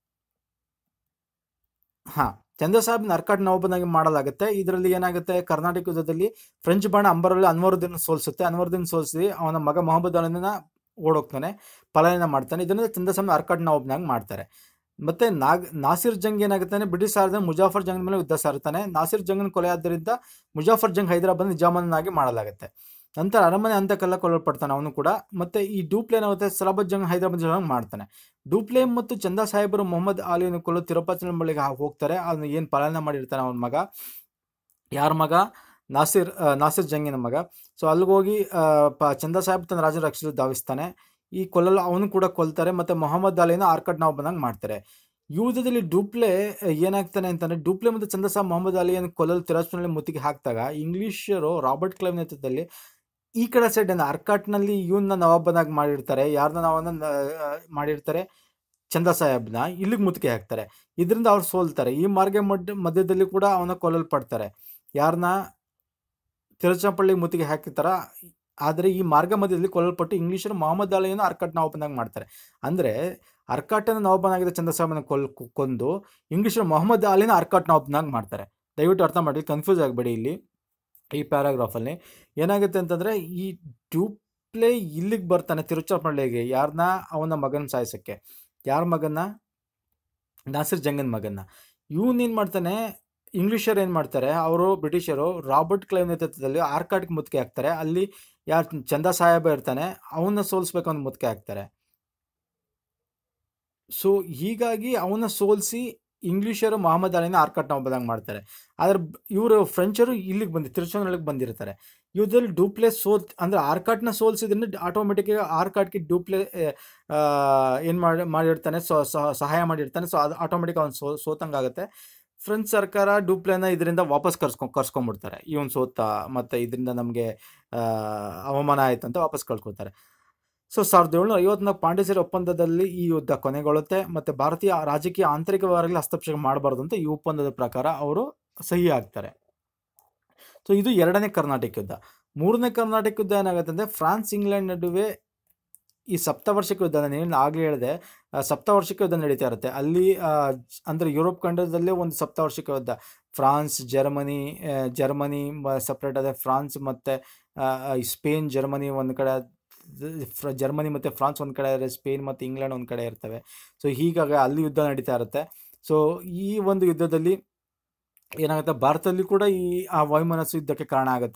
Speaker 1: ಹಾಂ ಚಂದ್ರ ಸಾಹೇಬ್ನ ಅರ್ಕಾಟ್ ನವಾಬನಾಗಿ ಮಾಡಲಾಗುತ್ತೆ ಇದರಲ್ಲಿ ಏನಾಗುತ್ತೆ ಕರ್ನಾಟಕ ಯುದ್ಧದಲ್ಲಿ ಫ್ರೆಂಚ್ ಬಾಣ ಅಂಬರಲ್ಲಿ ಅನ್ವರುದ್ದೀನ್ ಸೋಲಿಸುತ್ತೆ ಅನ್ವರುದ್ದೀನ್ ಸೋಲಿಸಿ ಅವನ ಮಗ ಮೊಹಮ್ಮದ್ ಅಲಿನ ಓಡೋಗ್ತಾನೆ ಪಲಾಯನ ಮಾಡ್ತಾನೆ ಇದರಿಂದ ಚಂದ್ರ ಸಾಹೇಬ್ನ ಅರ್ಕಾಟ್ ನವಾಬ್ನಾಗಿ ಮಾಡ್ತಾರೆ ಮತ್ತೆ ನಾಗ್ ನಾಸಿರ್ ಜಂಗ್ ಏನಾಗುತ್ತಾನೆ ಬ್ರಿಟಿಷ್ ಸಾರದ ಮುಜಾಫರ್ ಜಂಗ್ ಮೇಲೆ ಯುದ್ಧ ಸಾರುತ್ತಾನೆ ನಾಸಿರ್ ಜಂಗನ ಕೊಲೆ ಆದ್ದರಿಂದ ಮುಜಾಫರ್ ಜಂಗ್ ಹೈದರಾಬಾದ್ ನಿಜಾಮನಾಗಿ ಮಾಡಲಾಗುತ್ತೆ ನಂತರ ಅರಮನೆ ಅಂತಕ್ಕೆಲ್ಲ ಕೊಲ್ಲಲ್ಪಡ್ತಾನೆ ಅವನು ಕೂಡ ಮತ್ತೆ ಈ ಡೂಪ್ಲೆ ಏನಾಗುತ್ತೆ ಸಲಾಬತ್ ಜಂಗ್ ಹೈದರಾಬಾದ್ ಜಂಗ್ ಮಾಡ್ತಾನೆ ಡೂಪ್ಲೆ ಮತ್ತು ಚಂದಾ ಸಾಹೇಬರು ಮೊಹಮ್ಮದ್ ಅಲಿಯನ್ನು ಕೊಲ್ಲು ತಿರುಪತಿ ಬಳಿಗೆ ಹೋಗ್ತಾರೆ ಅವನು ಏನು ಪಾಲನೆ ಮಾಡಿರ್ತಾನೆ ಅವನ ಮಗ ಯಾರ ಮಗ ನಾಸಿರ್ ಆ, ನಾಸಿರ್ ಜಂಗಿನ ಮಗ ಸೊ ಅಲ್ಲಿಗೆ ಹೋಗಿ ಆ, ಪ ಚಂದಾ ಸಾಹೇಬ್ ತನ್ನ ರಾಜ ರಕ್ಷಿಸಲು ಧಾವಿಸ್ತಾನೆ ಈ ಕೊಲ್ಲಲು ಅವನು ಕೂಡ ಕೊಲ್ತಾರೆ ಮತ್ತು ಮೊಹಮ್ಮದ್ ಅಲಿನ ಆರ್ಕಟ್ ನಾವು ಬಂದಂಗೆ ಮಾಡ್ತಾರೆ ಯುದ್ಧದಲ್ಲಿ ಡೂಪ್ಲೆ ಆ, ಏನಾಗ್ತಾನೆ ಅಂತಂದರೆ ಡೂಪ್ಲೆ ಮತ್ತು ಚಂದಾ ಸಾಹೇಬ್ ಮೊಹಮ್ಮದ್ ಅಲಿಯನ್ನು ಕೊಲ್ಲಲು ತಿರಸ್ಪುರಲ್ಲಿ ಮುತ್ತಿಗೆ ಹಾಕಿದಾಗ ಇಂಗ್ಲೀಷರು ರಾಬರ್ಟ್ ಕ್ಲೈವ್ ನೇತೃತ್ವದಲ್ಲಿ ಈ ಕಡೆ ಸೈಡ್ ಅರ್ಕಾಟ್ನಲ್ಲಿ ಇವನ್ನ ನವಾಬನಾಗಿ ಮಾಡಿರ್ತಾರೆ ಯಾರನ್ನ ನಾವನ್ನ ಮಾಡಿರ್ತಾರೆ ಚಂದ ಸಾಹೇಬ್ನ ಇಲ್ಲಿಗೆ ಮುತ್ತಿಗೆ ಹಾಕ್ತಾರೆ ಇದರಿಂದ ಅವ್ರು ಸೋಲ್ತಾರೆ ಈ ಮಾರ್ಗ ಮಧ್ಯ ಮಧ್ಯದಲ್ಲಿ ಕೂಡ ಅವನ ಕೊಲ್ಲಲ್ಪಡ್ತಾರೆ ಯಾರನ್ನ ತಿರುಚನಪಳ್ಳಿ ಮುತ್ತಿಗೆ ಹಾಕಿರ್ತಾರ ಆದರೆ ಈ ಮಾರ್ಗ ಮಧ್ಯದಲ್ಲಿ ಕೊಲ್ಲಲ್ಪಟ್ಟು ಇಂಗ್ಲೀಷರು ಮೊಹಮ್ಮದ್ ಅಲಿಯನ್ನು ಅರ್ಕಾಟ್ ನವಾಬನಾಗಿ ಮಾಡ್ತಾರೆ ಅಂದರೆ ಅರ್ಕಾಟನ ನವಾಬನಾಗಿದ್ದ ಚಂದ ಸಾಹೇಬನ ಕೊಲ್ ಕೊಂದು ಇಂಗ್ಲೀಷರು ಮೊಹಮ್ಮದ್ ಅಲಿನ ಅರ್ಕಾಟ್ ನವಾಬನಾಗಿ ಮಾಡ್ತಾರೆ ದಯವಿಟ್ಟು ಅರ್ಥ ಮಾಡಿ ಕನ್ಫ್ಯೂಸ್ ಆಗಬೇಡಿ ಇಲ್ಲಿ ಈ ಪ್ಯಾರಾಗ್ರಾಫಲ್ಲಿ ಏನಾಗುತ್ತೆ ಅಂತಂದರೆ ಈ ಟ್ಯೂಪ್ಲೆ ಇಲ್ಲಿಗೆ ಬರ್ತಾನೆ ತಿರುಚನಪಳ್ಳಿಗೆ ಯಾರನ್ನ ಅವನ ಮಗನ ಸಾಯಿಸೋಕ್ಕೆ ಯಾರ ಮಗನ್ನ ನಾಸಿರ್ ಜಂಗನ್ ಮಗನ್ನ ಇವನೇನು ಮಾಡ್ತಾನೆ ಇಂಗ್ಲೀಷರು ಏನು ಮಾಡ್ತಾರೆ ಅವರು ಬ್ರಿಟಿಷರು ರಾಬರ್ಟ್ ಕ್ಲೈವ್ ನೇತೃತ್ವದಲ್ಲಿ ಆರ್ಕಾಟ್ಗೆ ಮುತ್ತಿಗೆ ಹಾಕ್ತಾರೆ ಅಲ್ಲಿ ಯಾರು ಚಂದ ಸಾಹೇಬ ಇರ್ತಾನೆ ಅವನ್ನ ಸೋಲಿಸ್ಬೇಕು ಅಂತ ಮುತ್ತಿಗೆ ಹಾಕ್ತಾರೆ ಸೊ ಹೀಗಾಗಿ ಅವನ್ನ ಸೋಲಿಸಿ ಇಂಗ್ಲೀಷರು ಮೊಹಮ್ಮದ್ ಅಲಿನ ಆರ್ಕಾಟ್ ನವಾಬದಂಗೆ ಮಾಡ್ತಾರೆ ಆದರೆ ಇವರು ಫ್ರೆಂಚರು ಇಲ್ಲಿಗೆ ಬಂದು ತಿರುಚನಹಳ್ಳಿಗೆ ಬಂದಿರ್ತಾರೆ ಯುದ್ಧದಲ್ಲಿ ಡೂಪ್ಲೆ ಸೋತ್ ಅಂದರೆ ಆರ್ಕಾಟ್ನ ಸೋಲ್ಸಿದ್ರೆ ಆಟೋಮೆಟಿಕ್ಕಾಗಿ ಆರ್ಕಾಟ್ಗೆ ಡೂಪ್ಲೆ ಏನು ಮಾಡಿ ಮಾಡಿರ್ತಾನೆ ಸೊ ಸ- ಸಹಾಯ ಮಾಡಿರ್ತಾನೆ ಸೊ ಅದು ಆಟೋಮೆಟಿಕ್ ಅವ್ನು ಸೋ ಸೋತಂಗಾಗುತ್ತೆ ಫ್ರೆಂಚ್ ಸರ್ಕಾರ ಡೂಪ್ಲೆನ ಇದರಿಂದ ವಾಪಸ್ ಕರ್ಸ್ಕೊ ಕರ್ಸ್ಕೊಂಡ್ಬಿಡ್ತಾರೆ ಇವನು ಸೋತ ಮತ್ತು ಇದರಿಂದ ನಮಗೆ ಅವಮಾನ ಆಯ್ತು ಅಂತ ವಾಪಸ್ ಕಳ್ಕೊತಾರೆ ಸೊ ಸಾವಿರದ ಏಳ್ನೂರ ಐವತ್ನಾಲ್ಕು ಪಾಂಡಿಚೇರಿ ಒಪ್ಪಂದದಲ್ಲಿ ಈ ಯುದ್ಧ ಕೊನೆಗೊಳ್ಳುತ್ತೆ ಮತ್ತು ಭಾರತೀಯ ರಾಜಕೀಯ ಆಂತರಿಕ ವ್ಯವಹಾರಗಳಲ್ಲಿ ಹಸ್ತಕ್ಷೇಪ ಮಾಡಬಾರ್ದು ಅಂತ ಈ ಒಪ್ಪಂದದ ಪ್ರಕಾರ ಅವರು ಸಹಿ ಆಗ್ತಾರೆ ಸೊ ಇದು ಎರಡನೇ ಕರ್ನಾಟಕ ಯುದ್ಧ ಮೂರನೇ ಕರ್ನಾಟಕ ಯುದ್ಧ ಏನಾಗುತ್ತೆ ಅಂದರೆ ಫ್ರಾನ್ಸ್ ಇಂಗ್ಲೆಂಡ್ ನಡುವೆ ಈ ಸಪ್ತವಾರ್ಷಿಕ ಯುದ್ಧ ನಾನು ಏನು ಆಗಲೇ ಹೇಳಿದೆ ಆ, ಸಪ್ತವಾರ್ಷಿಕ ಯುದ್ಧ ನಡೀತಾ ಇರುತ್ತೆ ಅಲ್ಲಿ ಆ, ಜ್- ಅಂದರೆ ಯುರೋಪ್ ಖಂಡದಲ್ಲೇ ಒಂದು ಸಪ್ತವಾರ್ಷಿಕ ಯುದ್ಧ ಫ್ರಾನ್ಸ್ ಜರ್ಮನಿ ಆ, ಜರ್ಮನಿ ಸಪ್ರೇಟ್ ಅದೇ ಫ್ರಾನ್ಸ್ ಮತ್ತು ಸ್ಪೇನ್ ಜರ್ಮನಿ ಒಂದು ಕಡೆ ಫ್ರ ಜರ್ಮನಿ ಮತ್ತು ಫ್ರಾನ್ಸ್ ಒಂದು ಕಡೆ ಇದ್ರೆ ಸ್ಪೇನ್ ಮತ್ತು ಇಂಗ್ಲೆಂಡ್ ಒಂದು ಕಡೆ ಇರ್ತವೆ ಸೊ ಹೀಗಾಗಿ ಅಲ್ಲಿ ಯುದ್ಧ ನಡೀತಾ ಇರುತ್ತೆ ಸೊ ಈ ಒಂದು ಯುದ್ಧದಲ್ಲಿ ಏನಾಗುತ್ತೆ ಭಾರತದಲ್ಲಿ ಕೂಡ ಈ ಆ ವಾಯುಮನಸ್ಸು ಯುದ್ಧಕ್ಕೆ ಕಾರಣ ಆಗುತ್ತೆ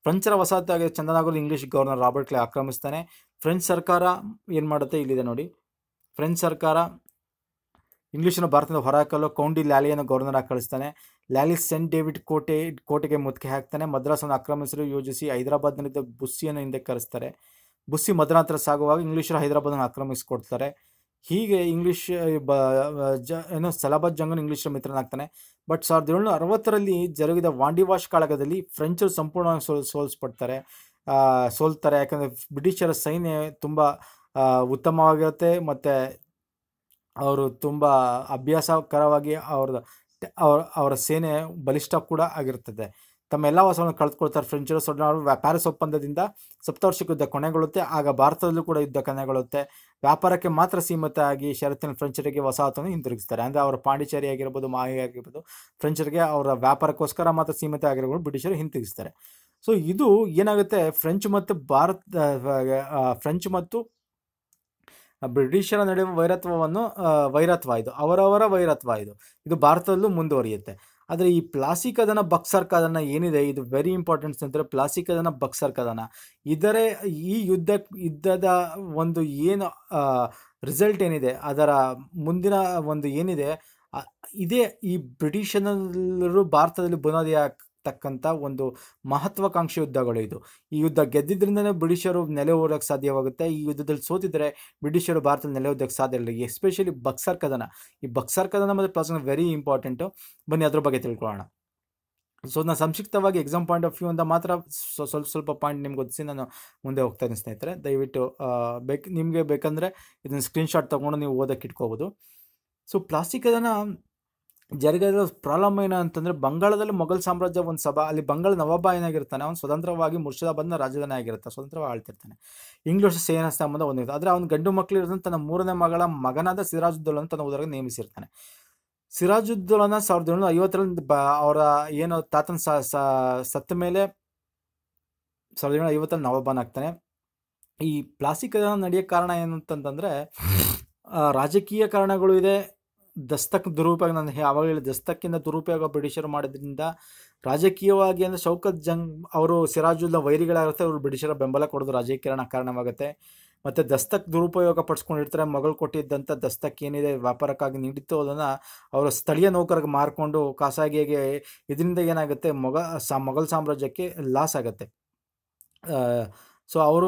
Speaker 1: ಫ್ರೆಂಚರ ವಸಾಹತಾಗಿ ಚಂದನಾಗಲು ಇಂಗ್ಲಿಷ್ ಗವರ್ನರ್ ರಾಬರ್ಟ್ ಕ್ಲೇ ಆಕ್ರಮಿಸ್ತಾನೆ ಫ್ರೆಂಚ್ ಸರ್ಕಾರ ಏನು ಮಾಡುತ್ತೆ ಇಲ್ಲಿದೆ ನೋಡಿ ಫ್ರೆಂಚ್ ಸರ್ಕಾರ ಇಂಗ್ಲಿಷನ್ನು ಭಾರತದಿಂದ ಹೊರಹಾಕಲು ಕೌಂಡಿ ಲ್ಯಾಲಿಯನ್ನು ಗವರ್ನರ್ ಆಗಿ ಕಳಿಸ್ತಾನೆ ಲ್ಯಾಲಿ ಸೆಂಟ್ ಡೇವಿಡ್ ಕೋಟೆ ಕೋಟೆಗೆ ಮುತ್ತಿಗೆ ಹಾಕ್ತಾನೆ ಮದ್ರಾಸನ್ನು ಆಕ್ರಮಿಸಲು ಯೋಜಿಸಿ ಹೈದರಾಬಾದ್ನಲ್ಲಿದ್ದ ಬುಸ್ಸಿಯನ್ನು ಹಿಂದೆ ಕರೆಸ್ತಾರೆ ಬುಸ್ಸಿ ಮದ್ರಾಂತರ ಸಾಗುವಾಗ ಇಂಗ್ಲಿಷರು ಹೈದರಾಬಾದನ್ನು ಆಕ್ರಮಿಸಿಕೊಡ್ತಾರೆ ಹೀಗೆ ಇಂಗ್ಲಿಷ್ ಬ ಜ ಏನು ಸಲಾಬಾದ್ ಜಂಗನ್ ಇಂಗ್ಲಿಷರ ಮಿತ್ರನಾಗ್ತಾನೆ ಬಟ್ ಸಾವಿರದ ಏಳ್ನೂರ ಅರವತ್ತರಲ್ಲಿ ಜರುಗಿದ ವಾಂಡಿವಾಶ್ ಕಾಳಗದಲ್ಲಿ ಫ್ರೆಂಚರು ಸಂಪೂರ್ಣವಾಗಿ ಸೋಲ್ ಸೋಲಿಸ್ಪಡ್ತಾರೆ ಆ, ಸೋಲ್ತಾರೆ ಯಾಕಂದರೆ ಬ್ರಿಟಿಷರ ಸೈನ್ಯ ತುಂಬ ಆ, ಉತ್ತಮವಾಗಿರುತ್ತೆ ಮತ್ತು ಅವರು ತುಂಬ ಅಭ್ಯಾಸಕರವಾಗಿ ಅವ್ರದ್ದು ಅವ್ರ ಅವರ ಸೇನೆ ಬಲಿಷ್ಠ ಕೂಡ ಆಗಿರ್ತದೆ ತಮ್ಮ ಎಲ್ಲ ವಸವನ್ನು ಕಳೆದುಕೊಳ್ತಾರೆ ಫ್ರೆಂಚರು ಸೊಡ್ನಾರು ಪ್ಯಾರಿಸ್ ಒಪ್ಪಂದದಿಂದ ಸಪ್ತವಾರ್ಷಿಕ ಯುದ್ಧ ಕೊನೆಗೊಳ್ಳುತ್ತೆ ಆಗ ಭಾರತದಲ್ಲೂ ಕೂಡ ಯುದ್ಧ ಕೊನೆಗೊಳ್ಳುತ್ತೆ ವ್ಯಾಪಾರಕ್ಕೆ ಮಾತ್ರ ಸೀಮಿತ ಆಗಿ ಷರತ್ತಿನ ಫ್ರೆಂಚರಿಗೆ ವಸಾಹತನ್ನು ಹಿಂದಿರುಗಿಸ್ತಾರೆ ಅಂದರೆ ಅವರ ಪಾಂಡಿಚೇರಿ ಆಗಿರ್ಬೋದು ಮಾಹಿ ಆಗಿರ್ಬೋದು ಫ್ರೆಂಚರಿಗೆ ಅವರ ವ್ಯಾಪಾರಕ್ಕೋಸ್ಕರ ಮಾತ್ರ ಸೀಮಿತ ಆಗಿರ್ಬೋದು ಬ್ರಿಟಿಷರು ಹಿಂತಿರುಗಿಸ್ತಾರೆ ಸೊ ಇದು ಏನಾಗುತ್ತೆ ಫ್ರೆಂಚ್ ಮತ್ತು ಭಾರತ ಆ, ಫ್ರೆಂಚ್ ಮತ್ತು ಬ್ರಿಟಿಷರ ನಡುವೆ ವೈರತ್ವವನ್ನು ಆ, ವೈರತ್ವ ಇದು ಅವರವರ ವೈರತ್ವ ಇದು ಇದು ಭಾರತದಲ್ಲೂ ಮುಂದುವರಿಯುತ್ತೆ ಆದರೆ ಈ ಪ್ಲಾಸಿಕ್ ಕದನ ಬಕ್ಸರ್ ಕದನ ಏನಿದೆ ಇದು ವೆರಿ ಇಂಪಾರ್ಟೆಂಟ್ಸ್ ಅಂದರೆ ಪ್ಲಾಸಿಕ್ ಕದನ ಬಕ್ಸರ್ ಕದನ ಇದರ ಈ ಯುದ್ಧ ಯುದ್ಧದ ಒಂದು ಏನು ರಿಸಲ್ಟ್ ಏನಿದೆ ಅದರ ಮುಂದಿನ ಒಂದು ಏನಿದೆ ಆ- ಇದೇ ಈ ಬ್ರಿಟಿಷನರು ಭಾರತದಲ್ಲಿ ಬುನಾದಿ ಆಗ್ತಕ್ಕಂಥ ಒಂದು ಮಹತ್ವಾಕಾಂಕ್ಷಿ ಯುದ್ಧಗಳು ಇದು ಈ ಯುದ್ಧ ಗೆದ್ದಿದ್ರಿಂದನೇ ಬ್ರಿಟಿಷರು ನೆಲೆ ಊರಕ್ಕೆ ಸಾಧ್ಯವಾಗುತ್ತೆ ಈ ಯುದ್ಧದಲ್ಲಿ ಸೋತಿದ್ರೆ ಬ್ರಿಟಿಷರು ಭಾರತದಲ್ಲಿ ನೆಲೆ ಊರಕ್ಕೆ ಸಾಧ್ಯ ಇಲ್ಲ ಎಸ್ಪೆಷಲಿ ಬಕ್ಸರ್ ಕದನ ಈ ಬಕ್ಸರ್ ಕದನ ಮತ್ತು ಪ್ಲಾಸಿಕ್ ವೆರಿ ಇಂಪಾರ್ಟೆಂಟು ಬನ್ನಿ ಅದ್ರ ಬಗ್ಗೆ ತಿಳ್ಕೊಳ್ಳೋಣ ಸೊ ನಾನು ಸಂಕ್ಷಿಪ್ತವಾಗಿ ಎಕ್ಸಾಮ್ ಪಾಯಿಂಟ್ ಆಫ್ ವ್ಯೂ ಅಂತ ಮಾತ್ರ ಸ್ವ- ಸ್ವಲ್ಪ ಸ್ವಲ್ಪ ಪಾಯಿಂಟ್ ನಿಮ್ಗೆ ಗೊತ್ತಿಸಿ ನಾನು ಮುಂದೆ ಹೋಗ್ತಾ ಇದ್ದೀನಿ ಸ್ನೇಹಿತರೆ ದಯವಿಟ್ಟು ಬೇಕು ನಿಮಗೆ ಬೇಕಂದರೆ ಇದನ್ನು ಸ್ಕ್ರೀನ್ಶಾಟ್ ತೊಗೊಂಡು ನೀವು ಓದಕ್ಕೆ ಇಟ್ಕೋಬೋದು ಸೊ ಪ್ಲಾಸ್ಟಿಕ್ ಅದನ್ನು ಜರುಗಿದ ಪ್ರಾಬ್ಲಮ್ ಏನು ಅಂತಂದರೆ ಬಂಗಾಳದಲ್ಲಿ ಮೊಘಲ್ ಸಾಮ್ರಾಜ್ಯ ಒಂದು ಸಭಾ ಅಲ್ಲಿ ಬಂಗಾಳ ನವಾಬ ಏನಾಗಿರ್ತಾನೆ ಅವನು ಸ್ವತಂತ್ರವಾಗಿ ಮುರ್ಷಿದಾಬಾದ್ನ ರಾಜಧಾನಿ ಆಗಿರ್ತಾನೆ ಸ್ವತಂತ್ರವಾಗಿ ಆಳ್ತಿರ್ತಾನೆ ಇಂಗ್ಲಿಷ್ ಸೇನಾ ಸಂಬಂಧ ಒಂದಿರುತ್ತೆ ಆದರೆ ಅವನ ಗಂಡು ಮಕ್ಕಳು ಇರೋದನ್ನ ತನ್ನ ಮೂರನೇ ಮಗಳ ಮಗನಾದ ಸಿರಾಜುದ್ದೌಲನ ತನ್ನ ಉದರಿಗೆ ನೇಮಿಸಿರ್ತಾನೆ ಸಿರಾಜುದ್ದೌಲನ ಸಾವಿರದ ಏಳ್ನೂರ ಐವತ್ತರಲ್ಲಿ ಬ ಅವರ ಏನು ತಾತನ ಸ ಸ- ಸತ್ತ ಮೇಲೆ ಸಾವಿರದ ಏಳ್ನೂರ ಐವತ್ತರಲ್ಲಿ ನವಾಬನಾಗ್ತಾನೆ ಈ ಪ್ಲಾಸ್ಟಿಕ್ ನಡೆಯೋಕ್ಕೆ ಕಾರಣ ಏನು ಅಂತಂತಂದರೆ ರಾಜಕೀಯ ಕಾರಣಗಳು ಇದೆ ದಸ್ತಕ್ ದುರುಪಯೋಗ ನಾನು ಯಾವಾಗ ಹೇಳಿ ದಸ್ತಕ್ಕಿಂತ ದುರುಪಯೋಗ ಬ್ರಿಟಿಷರು ಮಾಡೋದ್ರಿಂದ ರಾಜಕೀಯವಾಗಿ ಅಂದರೆ ಶೌಕತ್ ಜಂಗ್ ಅವರು ಸಿರಾಜುಲ್ಲ ವೈರಿಗಳಾಗುತ್ತೆ ಅವರು ಬ್ರಿಟಿಷರ ಬೆಂಬಲ ಕೊಡೋದು ರಾಜಕೀಯ ಕಾರಣವಾಗುತ್ತೆ ಮತ್ತು ದಸ್ತಕ್ ದುರುಪಯೋಗ ಪಡಿಸ್ಕೊಂಡಿರ್ತಾರೆ ಮೊಘಲ್ ಕೊಟ್ಟಿದ್ದಂಥ ದಸ್ತಕ್ ಏನಿದೆ ವ್ಯಾಪಾರಕ್ಕಾಗಿ ನೀಡಿತ್ತು ಅದನ್ನು ಅವರು ಸ್ಥಳೀಯ ನೌಕರಿಗೆ ಮಾರ್ಕೊಂಡು ಖಾಸಗಿಗೆ ಇದರಿಂದ ಏನಾಗುತ್ತೆ ಮೊಘ ಸಾ ಮೊಘಲ್ ಸಾಮ್ರಾಜ್ಯಕ್ಕೆ ಲಾಸ್ ಆಗುತ್ತೆ ಸೊ ಅವರು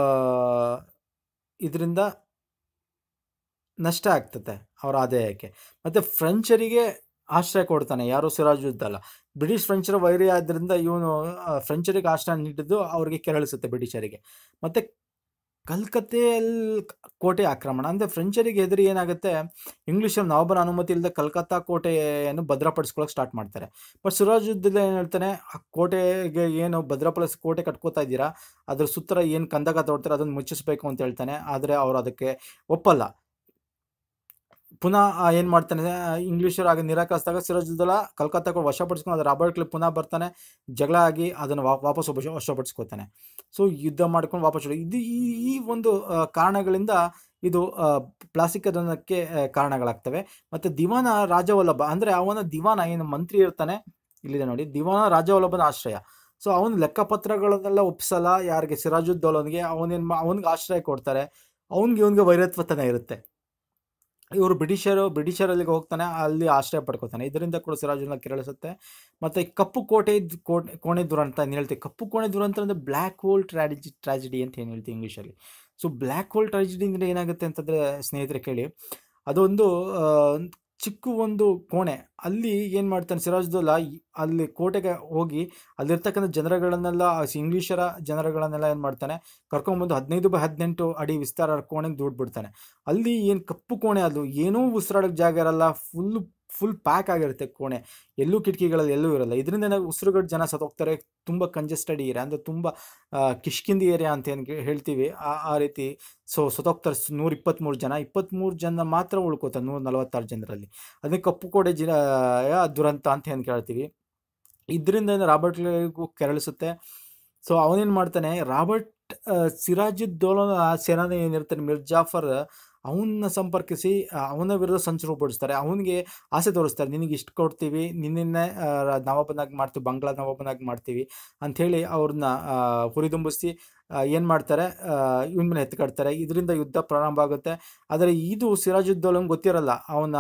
Speaker 1: ಇದರಿಂದ ನಷ್ಟ ಆಗ್ತದೆ ಅವರ ಆದಾಯಕ್ಕೆ ಮತ್ತು ಫ್ರೆಂಚರಿಗೆ ಆಶ್ರಯ ಕೊಡ್ತಾನೆ ಯಾರು ಸಿರಾಜುದ್ದಲ್ಲ ಬ್ರಿಟಿಷ್ ಫ್ರೆಂಚರ ವೈರಿ ಆದ್ದರಿಂದ ಇವನು ಫ್ರೆಂಚರಿಗೆ ಆಶ್ರಯ ನೀಡಿದ್ದು ಅವರಿಗೆ ಕೆರಳಿಸುತ್ತೆ ಬ್ರಿಟಿಷರಿಗೆ ಮತ್ತು ಕಲ್ಕತ್ತೆಯಲ್ಲಿ ಕೋಟೆ ಆಕ್ರಮಣ ಅಂದರೆ ಫ್ರೆಂಚರಿಗೆ ಎದುರು ಏನಾಗುತ್ತೆ ಇಂಗ್ಲೀಷರ ನವಾಬನ ಅನುಮತಿ ಇಲ್ಲದೆ ಕಲ್ಕತ್ತಾ ಕೋಟೆಯನ್ನು ಭದ್ರಪಡಿಸ್ಕೊಳ್ಳೋಕೆ ಸ್ಟಾರ್ಟ್ ಮಾಡ್ತಾರೆ ಬಟ್ ಸಿರಾಜುದ್ದೀನ್ ಏನು ಹೇಳ್ತಾನೆ ಆ ಕೋಟೆಗೆ ಏನು ಭದ್ರಪಡಿಸಿ ಕೋಟೆ ಕಟ್ಕೋತಾ ಇದ್ದೀರಾ ಅದ್ರ ಸುತ್ತರ ಏನು ಕಂದಕ ತೋಡ್ತಾರೆ ಅದನ್ನು ಮುಚ್ಚಿಸ್ಬೇಕು ಅಂತ ಹೇಳ್ತಾನೆ ಆದರೆ ಅವರು ಅದಕ್ಕೆ ಒಪ್ಪಲ್ಲ ಪುನಃ ಏನು ಮಾಡ್ತಾನೆ ಇಂಗ್ಲೀಷರು ಆಗ ನಿರಾಕರಿಸಿದಾಗ ಸಿರಾಜುದ್ದೌಲ ಕಲ್ಕತ್ತಾಕ್ಕೆ ವಶಪಡಿಸ್ಕೊಂಡು ಅದು ರಾಬರ್ಟ್ ಕ್ಲಿಪ್ ಪುನಃ ಬರ್ತಾನೆ ಜಗಳ ಆಗಿ ಅದನ್ನು ವಾ ವಾಪಸ್ ವಶ ವಶಪಡಿಸ್ಕೋತಾನೆ ಸೊ ಯುದ್ಧ ಮಾಡ್ಕೊಂಡು ವಾಪಸ್ ಹೊರಡು- ಇದು ಈ ಈ ಒಂದು ಆ, ಕಾರಣಗಳಿಂದ ಇದು ಪ್ಲಾಸ್ಟಿಕ್ ಅದನ್ನಕ್ಕೆ ಕಾರಣಗಳಾಗ್ತವೆ ಮತ್ತು ದಿವಾನ ರಾಜವಲ್ಲಭ ಅಂದರೆ ಅವನ ದಿವಾನ ಏನು ಮಂತ್ರಿ ಇರ್ತಾನೆ ಇಲ್ಲಿದೆ ನೋಡಿ ದಿವಾನ ರಾಜವಲ್ಲಭನ ಆಶ್ರಯ ಸೊ ಅವನ ಲೆಕ್ಕಪತ್ರಗಳನ್ನೆಲ್ಲ ಒಪ್ಸಲ್ಲ ಯಾರಿಗೆ ಸಿರಾಜುದ್ದೌಲನಿಗೆ ಅವನೇನು ಅವನಿಗೆ ಆಶ್ರಯ ಕೊಡ್ತಾರೆ ಅವನಿಗೆ ಇವನಿಗೆ ವೈರತ್ವತನ ಇರುತ್ತೆ ಇವರು ಬ್ರಿಟಿಷರು ಬ್ರಿಟಿಷರಲ್ಲಿಗೆ ಹೋಗ್ತಾನೆ ಅಲ್ಲಿ ಆಶ್ರಯ ಪಡ್ಕೋತಾನೆ ಇದರಿಂದ ಕೂಡ ಸಿರಾಜುನ್ನ ಕೆರಳಿಸುತ್ತೆ ಮತ್ತು ಕಪ್ಪು ಕೋಟೆ ಇದ್- ಕೋಟೆ ಕೋಣೆ ದುರಂತ ಏನು ಹೇಳ್ತೀವಿ ಕಪ್ಪು ಕೋಣೆ ದುರಂತ ಅಂದರೆ ಬ್ಲ್ಯಾಕ್ ಹೋಲ್ ಟ್ರಾಜಿಡಿ ಟ್ರಾಜಿಡಿ ಅಂತ ಏನು ಹೇಳ್ತೀವಿ ಇಂಗ್ಲೀಷಲ್ಲಿ ಸೊ ಬ್ಲ್ಯಾಕ್ ಹೋಲ್ ಟ್ರಾಜಿಡಿ ಅಂದರೆ ಏನಾಗುತ್ತೆ ಅಂತಂದರೆ ಸ್ನೇಹಿತರೆ ಕೇಳಿ ಅದೊಂದು ಆ, ಚಿಕ್ಕ ಒಂದು ಕೋಣೆ ಅಲ್ಲಿ ಏನು ಮಾಡ್ತಾನೆ ಸಿರಾಜುದ್ದೌಲ ಈ- ಅಲ್ಲಿ ಕೋಟೆಗೆ ಹೋಗಿ ಅಲ್ಲಿರ್ತಕ್ಕಂಥ ಜನರುಗಳನ್ನೆಲ್ಲ ಇಂಗ್ಲೀಷರ ಜನರುಗಳನ್ನೆಲ್ಲ ಏನು ಮಾಡ್ತಾನೆ ಕರ್ಕೊಂಬಂದು ಹದಿನೈದು ಬೈ ಹದಿನೆಂಟು ಅಡಿ ವಿಸ್ತಾರ ಕೋಣೆಗೆ ದೂಡ್ಬಿಡ್ತಾನೆ ಅಲ್ಲಿ ಏನು ಕಪ್ಪು ಕೋಣೆ ಅದು ಏನೂ ಉಸಿರಾಡೋಕ್ಕೆ ಜಾಗ ಇರಲ್ಲ ಫುಲ್ ಫುಲ್ ಪ್ಯಾಕ್ ಆಗಿರುತ್ತೆ ಕೋಣೆ ಎಲ್ಲೂ ಕಿಟಕಿಗಳಲ್ಲಿ ಎಲ್ಲೂ ಇರಲ್ಲ ಇದರಿಂದ ನಾವು ಉಸಿರುಗಟ್ಟು ಜನ ಸತ್ತೋಗ್ತಾರೆ ತುಂಬ ಕಂಜೆಸ್ಟೆಡ್ ಏರಿಯಾ ಅಂದರೆ ತುಂಬ ಆ, ಕಿಷ್ಕಿಂದಿ ಏರಿಯಾ ಅಂತ ಏನು ಹೇಳ್ತೀವಿ ಆ ಆ ರೀತಿ ಸೊ ಸತ್ತೋಗ್ತಾರೆ ಸ್- ನೂರ ಇಪ್ಪತ್ತ್ಮೂರು ಜನ ಇಪ್ಪತ್ತ್ಮೂರು ಜನ ಮಾತ್ರ ಉಳ್ಕೋತಾರೆ ನೂರ ನಲವತ್ತಾರು ಜನರಲ್ಲಿ ಅದಕ್ಕೆ ಕಪ್ಪು ಕೋಟೆ ಜನ ಆ, ದುರಂತ ಅಂತ ಏನು ಕೇಳ್ತೀವಿ ಇದರಿಂದ ರಾಬರ್ಟ್ಗೂ ಕೆರಳಿಸುತ್ತೆ ಸೊ ಅವನೇನು ಮಾಡ್ತಾನೆ ರಾಬರ್ಟ್ ಸಿರಾಜುದ್ದೌಲನ ಸೇನಾನಿ ಏನಿರ್ತಾನೆ ಮಿರ್ ಜಾಫರ್ ಅವನ್ನ ಸಂಪರ್ಕಿಸಿ ಆ, ಅವನ ವಿರುದ್ಧ ಸಂಚು ರೂಪಿಸ್ತಾರೆ ಅವನಿಗೆ ಆಸೆ ತೋರಿಸ್ತಾರೆ ನಿನಗೆ ಇಷ್ಟು ಕೊಡ್ತೀವಿ ನಿನ್ನೆ ನವಾಬನಾಗಿ ಮಾಡ್ತೀವಿ ಬಂಗ್ಲಾ ನವಾಬನಾಗಿ ಮಾಡ್ತೀವಿ ಅಂಥೇಳಿ ಅವ್ರನ್ನ ಆ, ಹುರಿದುಂಬಿಸಿ ಏನು ಮಾಡ್ತಾರೆ ಇವನ ಮೇಲೆ ಎತ್ಕಡ್ತಾರೆ ಇದರಿಂದ ಯುದ್ಧ ಪ್ರಾರಂಭ ಆಗುತ್ತೆ ಆದರೆ ಇದು ಸಿರಾಜುದ್ದೌಲಂಗೆ ಗೊತ್ತಿರಲ್ಲ ಅವನ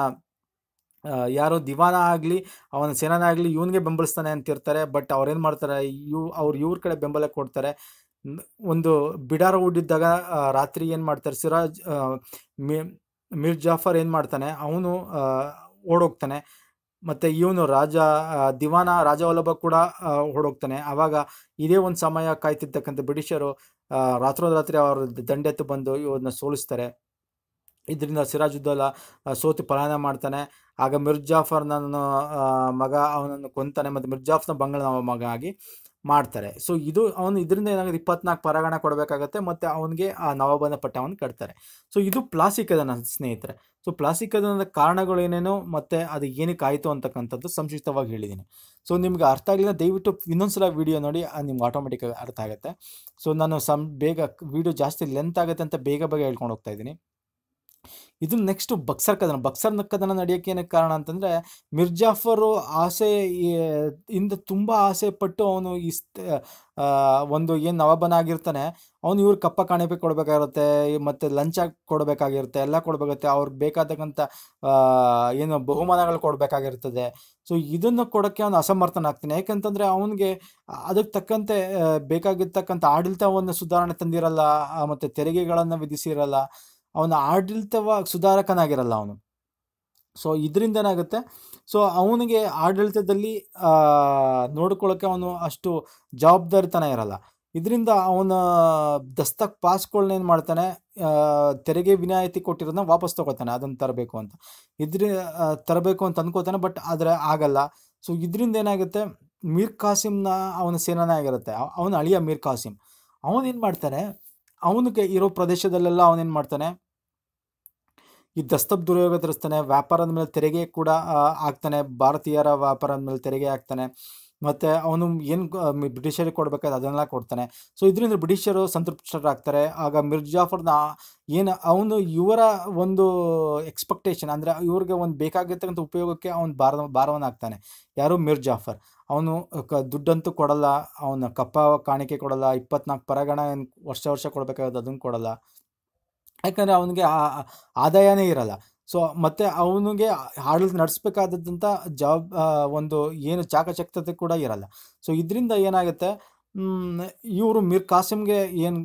Speaker 1: ಆ, ಯಾರೋ ದಿವಾನ ಆಗಲಿ ಅವನ ಸೇನಾನ ಆಗಲಿ ಇವನಿಗೆ ಬೆಂಬಲಿಸ್ತಾನೆ ಅಂತಿರ್ತಾರೆ ಬಟ್ ಅವ್ರೇನು ಮಾಡ್ತಾರೆ ಇವ್ ಅವ್ರು ಇವ್ರ ಕಡೆ ಬೆಂಬಲ ಕೊಡ್ತಾರೆ ನ್- ಒಂದು ಬಿಡಾರ ಹೂಡಿದ್ದಾಗ ಆ, ರಾತ್ರಿ ಏನು ಮಾಡ್ತಾರೆ ಸಿರಾಜ್ ಆ, ಮಿ- ಮಿರ್ ಜಾಫರ್ ಏನು ಮಾಡ್ತಾನೆ ಅವನು ಓಡೋಗ್ತಾನೆ ಮತ್ತು ಇವನು ರಾಜ ಆ, ದಿವಾನ ರಾಜ ವಲ್ಲಭ ಕೂಡ ಆ, ಓಡೋಗ್ತಾನೆ ಆವಾಗ ಇದೇ ಒಂದು ಸಮಯ ಕಾಯ್ತಿರ್ತಕ್ಕಂಥ ಬ್ರಿಟಿಷರು ಆ, ರಾತ್ರೋರಾತ್ರಿ ಅವ್ರ ದಂಡೆತ್ತು ಬಂದು ಇವ್ರನ್ನ ಸೋಲಿಸ್ತಾರೆ ಇದರಿಂದ ಸಿರಾಜುದ್ದೌಲ ಆ, ಸೋತು ಪಲಾಯನ ಮಾಡ್ತಾನೆ ಆಗ ಮಿರ್ ಜಾಫರ್ ನನ್ನ ಮಗ ಅವನನ್ನು ಕೊಂತಾನೆ ಮತ್ತು ಮಿರ್ ಜಾಫರ್ನ ಬಂಗಳ ಮಗ ಆಗಿ ಮಾಡ್ತಾರೆ ಸೊ ಇದು ಅವನು ಇದರಿಂದ ಏನಾಗುತ್ತೆ ಇಪ್ಪತ್ನಾಲ್ಕು ಪರಗಣ ಕೊಡಬೇಕಾಗತ್ತೆ ಮತ್ತು ಅವನಿಗೆ ಆ ನವಾಬನ ಪಟ್ಟವನ್ನು ಕಟ್ತಾರೆ ಸೊ ಇದು ಪ್ಲಾಸಿಕ್ ಅದನ್ನ ಸ್ನೇಹಿತರೆ ಸೊ ಪ್ಲಾಸಿಕ್ ಅದನ್ನ ಕಾರಣಗಳು ಏನೇನೋ ಮತ್ತು ಅದು ಏನಕ್ಕೆ ಆಯಿತು ಅಂತಕ್ಕಂಥದ್ದು ಸಂಕ್ಷಿಪ್ತವಾಗಿ ಹೇಳಿದ್ದೀನಿ ಸೊ ನಿಮ್ಗೆ ಅರ್ಥ ಆಗಲಿಲ್ಲ ದಯವಿಟ್ಟು ಇನ್ನೊಂದ್ಸಲ ವೀಡಿಯೋ ನೋಡಿ ಅದು ನಿಮ್ಗೆ ಆಟೋಮೆಟಿಕ್ಕಾಗಿ ಅರ್ಥ ಆಗುತ್ತೆ ಸೊ ನಾನು ಸಮ್ ಬೇಗ ವೀಡಿಯೋ ಜಾಸ್ತಿ ಲೆಂತ್ ಆಗುತ್ತೆ ಅಂತ ಬೇಗ ಬೇಗ ಹೇಳ್ಕೊಂಡು ಹೋಗ್ತಾ ಇದ್ದೀನಿ ಇದು ನೆಕ್ಸ್ಟ್ ಬಕ್ಸರ್ ಕದನ ಬಕ್ಸರ್ ಕದನ ನಡೆಯೋಕ್ಕೆ ಏನಕ್ಕೆ ಕಾರಣ ಅಂತಂದರೆ ಮಿರ್ಜಾಫರು ಆಸೆ ಈ- ಇಂದ ತುಂಬ ಆಸೆ ಪಟ್ಟು ಅವನು ಇಷ್ಟ ಆ, ಒಂದು ಏನು ನವಾಬನಾಗಿರ್ತಾನೆ ಅವನು ಇವ್ರು ಕಪ್ಪ ಕಾಣಿಕೆ ಕೊಡಬೇಕಾಗಿರುತ್ತೆ ಮತ್ತು ಲಂಚ ಕೊಡಬೇಕಾಗಿರುತ್ತೆ ಎಲ್ಲ ಕೊಡಬೇಕಾಗುತ್ತೆ ಅವ್ರಿಗೆ ಬೇಕಾದಂಥ ಆ, ಏನು ಬಹುಮಾನಗಳು ಕೊಡಬೇಕಾಗಿರ್ತದೆ ಸೊ ಇದನ್ನು ಕೊಡೋಕ್ಕೆ ಅವನು ಅಸಮರ್ಥನಾಗ್ತಾನೆ ಯಾಕಂತಂದರೆ ಅವನಿಗೆ ಅದಕ್ಕೆ ತಕ್ಕಂತೆ ಆ, ಬೇಕಾಗಿರ್ತಕ್ಕಂಥ ಆಡಳಿತವನ್ನು ಸುಧಾರಣೆ ತಂದಿರಲ್ಲ ಮತ್ತು ತೆರಿಗೆಗಳನ್ನು ವಿಧಿಸಿರಲ್ಲ ಅವನ ಆಡಳಿತವ ಸುಧಾರಕನಾಗಿರಲ್ಲ ಅವನು ಸೊ ಇದರಿಂದ ಏನಾಗುತ್ತೆ ಸೊ ಅವನಿಗೆ ಆಡಳಿತದಲ್ಲಿ ಆ, ನೋಡ್ಕೊಳ್ಳೋಕೆ ಅವನು ಅಷ್ಟು ಜವಾಬ್ದಾರಿತನ ಇರಲ್ಲ ಇದರಿಂದ ಅವನ ದಸ್ತಕ್ ಪಾಸ್ಗಳನ್ನ ಏನು ಮಾಡ್ತಾನೆ ಆ, ತೆರಿಗೆ ವಿನಾಯಿತಿ ಕೊಟ್ಟಿರೋದನ್ನ ವಾಪಸ್ ತಗೋತಾನೆ ಅದನ್ನು ತರಬೇಕು ಅಂತ ಇದ್ರ ಆ, ತರಬೇಕು ಅಂತ ಅನ್ಕೋತಾನೆ ಬಟ್ ಆದರೆ ಆಗಲ್ಲ ಸೊ ಇದರಿಂದ ಏನಾಗುತ್ತೆ ಮೀರ್ ಕಾಸಿಮ್ನ ಅವನ ಸೇನಾನೇ ಆಗಿರುತ್ತೆ ಅವನ ಅಳಿಯ ಮೀರ್ ಕಾಸಿಮ್ ಅವನೇನು ಮಾಡ್ತಾನೆ ಅವನಿಗೆ ಇರೋ ಪ್ರದೇಶದಲ್ಲೆಲ್ಲ ಅವನೇನು ಮಾಡ್ತಾನೆ ಈ ದಸ್ತಬ್ ದುರ್ಯೋಗ ತರಿಸ್ತಾನೆ ವ್ಯಾಪಾರದ ಮೇಲೆ ತೆರಿಗೆ ಕೂಡ ಆ, ಹಾಕ್ತಾನೆ ಭಾರತೀಯರ ವ್ಯಾಪಾರದ ಮೇಲೆ ತೆರಿಗೆ ಹಾಕ್ತಾನೆ ಮತ್ತು ಅವನು ಏನು ಬ್ರಿಟಿಷರಿಗೆ ಕೊಡಬೇಕಾದ ಅದನ್ನೆಲ್ಲ ಕೊಡ್ತಾನೆ ಸೊ ಇದರಿಂದ ಬ್ರಿಟಿಷರು ಸಂತೃಪ್ತರಾಗ್ತಾರೆ ಆಗ ಮಿರ್ಜಾಫರ್ನ ಏನು ಅವನು ಇವರ ಒಂದು ಎಕ್ಸ್ಪೆಕ್ಟೇಷನ್ ಅಂದರೆ ಇವ್ರಿಗೆ ಒಂದು ಬೇಕಾಗಿರ್ತಕ್ಕಂಥ ಉಪಯೋಗಕ್ಕೆ ಅವನು ಭಾರ ಭಾರವನ್ನು ಹಾಕ್ತಾನೆ ಯಾರು ಮಿರ್ ಜಾಫರ್ ಅವನು ಕ ದುಡ್ಡಂತೂ ಕೊಡಲ್ಲ ಅವನ ಕಪ್ಪ ಕಾಣಿಕೆ ಕೊಡಲ್ಲ ಇಪ್ಪತ್ನಾಲ್ಕು ಪರಗಣ ಏನು ವರ್ಷ ವರ್ಷ ಕೊಡಬೇಕಾಗುತ್ತೆ ಅದನ್ನು ಕೊಡಲ್ಲ ಯಾಕಂದರೆ ಅವನಿಗೆ ಆ- ಆದಾಯನೇ ಇರಲ್ಲ ಸೊ ಮತ್ತು ಅವನಿಗೆ ಆಡಳಿತ ನಡೆಸಬೇಕಾದಂಥ ಜವಾಬ್ ಆ, ಒಂದು ಏನು ಚಾಕಚಕ್ಯತೆ ಕೂಡ ಇರಲ್ಲ ಸೊ ಇದರಿಂದ ಏನಾಗುತ್ತೆ ಇವರು ಮಿರ್ ಕಾಸಿಮ್ಗೆ ಏನು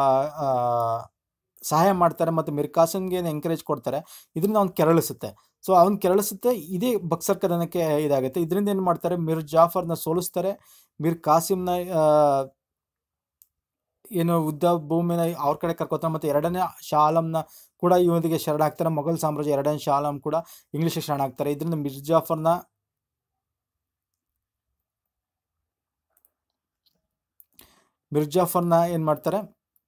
Speaker 1: ಸಹಾಯ ಮಾಡ್ತಾರೆ ಮತ್ತು ಮಿರ್ ಕಾಸಿಮ್ಗೆ ಏನು ಎಂಕರೇಜ್ ಕೊಡ್ತಾರೆ ಇದರಿಂದ ಅವ್ನು ಕೆರಳಿಸುತ್ತೆ ಸೊ ಅವ್ನು ಕೆರಳಿಸುತ್ತೆ ಇದೇ ಬಕ್ಸರ್ ಕದನಕ್ಕೆ ಇದಾಗುತ್ತೆ ಇದರಿಂದ ಏನು ಮಾಡ್ತಾರೆ ಮಿರ್ ಜಾಫರ್ನ ಸೋಲಿಸ್ತಾರೆ ಮಿರ್ ಕಾಸಿಮ್ನ ಆ, ಏನು ಯುದ್ಧ ಭೂಮಿನ ಅವ್ರ ಕಡೆ ಕರ್ಕೋತಾರೆ ಮತ್ತು ಎರಡನೇ ಶಾ ಆಲಂನ ಕೂಡ ಇವನಿಗೆ ಶರಣಾಗ್ತಾರೆ ಮೊಘಲ್ ಸಾಮ್ರಾಜ್ಯ ಎರಡನೇ ಶಾ ಆಲಂ ಕೂಡ ಇಂಗ್ಲೀಷಿಗೆ ಶರಣಾಗ್ತಾರೆ ಇದರಿಂದ ಮಿರ್ ಜಾಫರ್ನ ಮಿರ್ ಜಾಫರ್ನ ಏನು ಮಾಡ್ತಾರೆ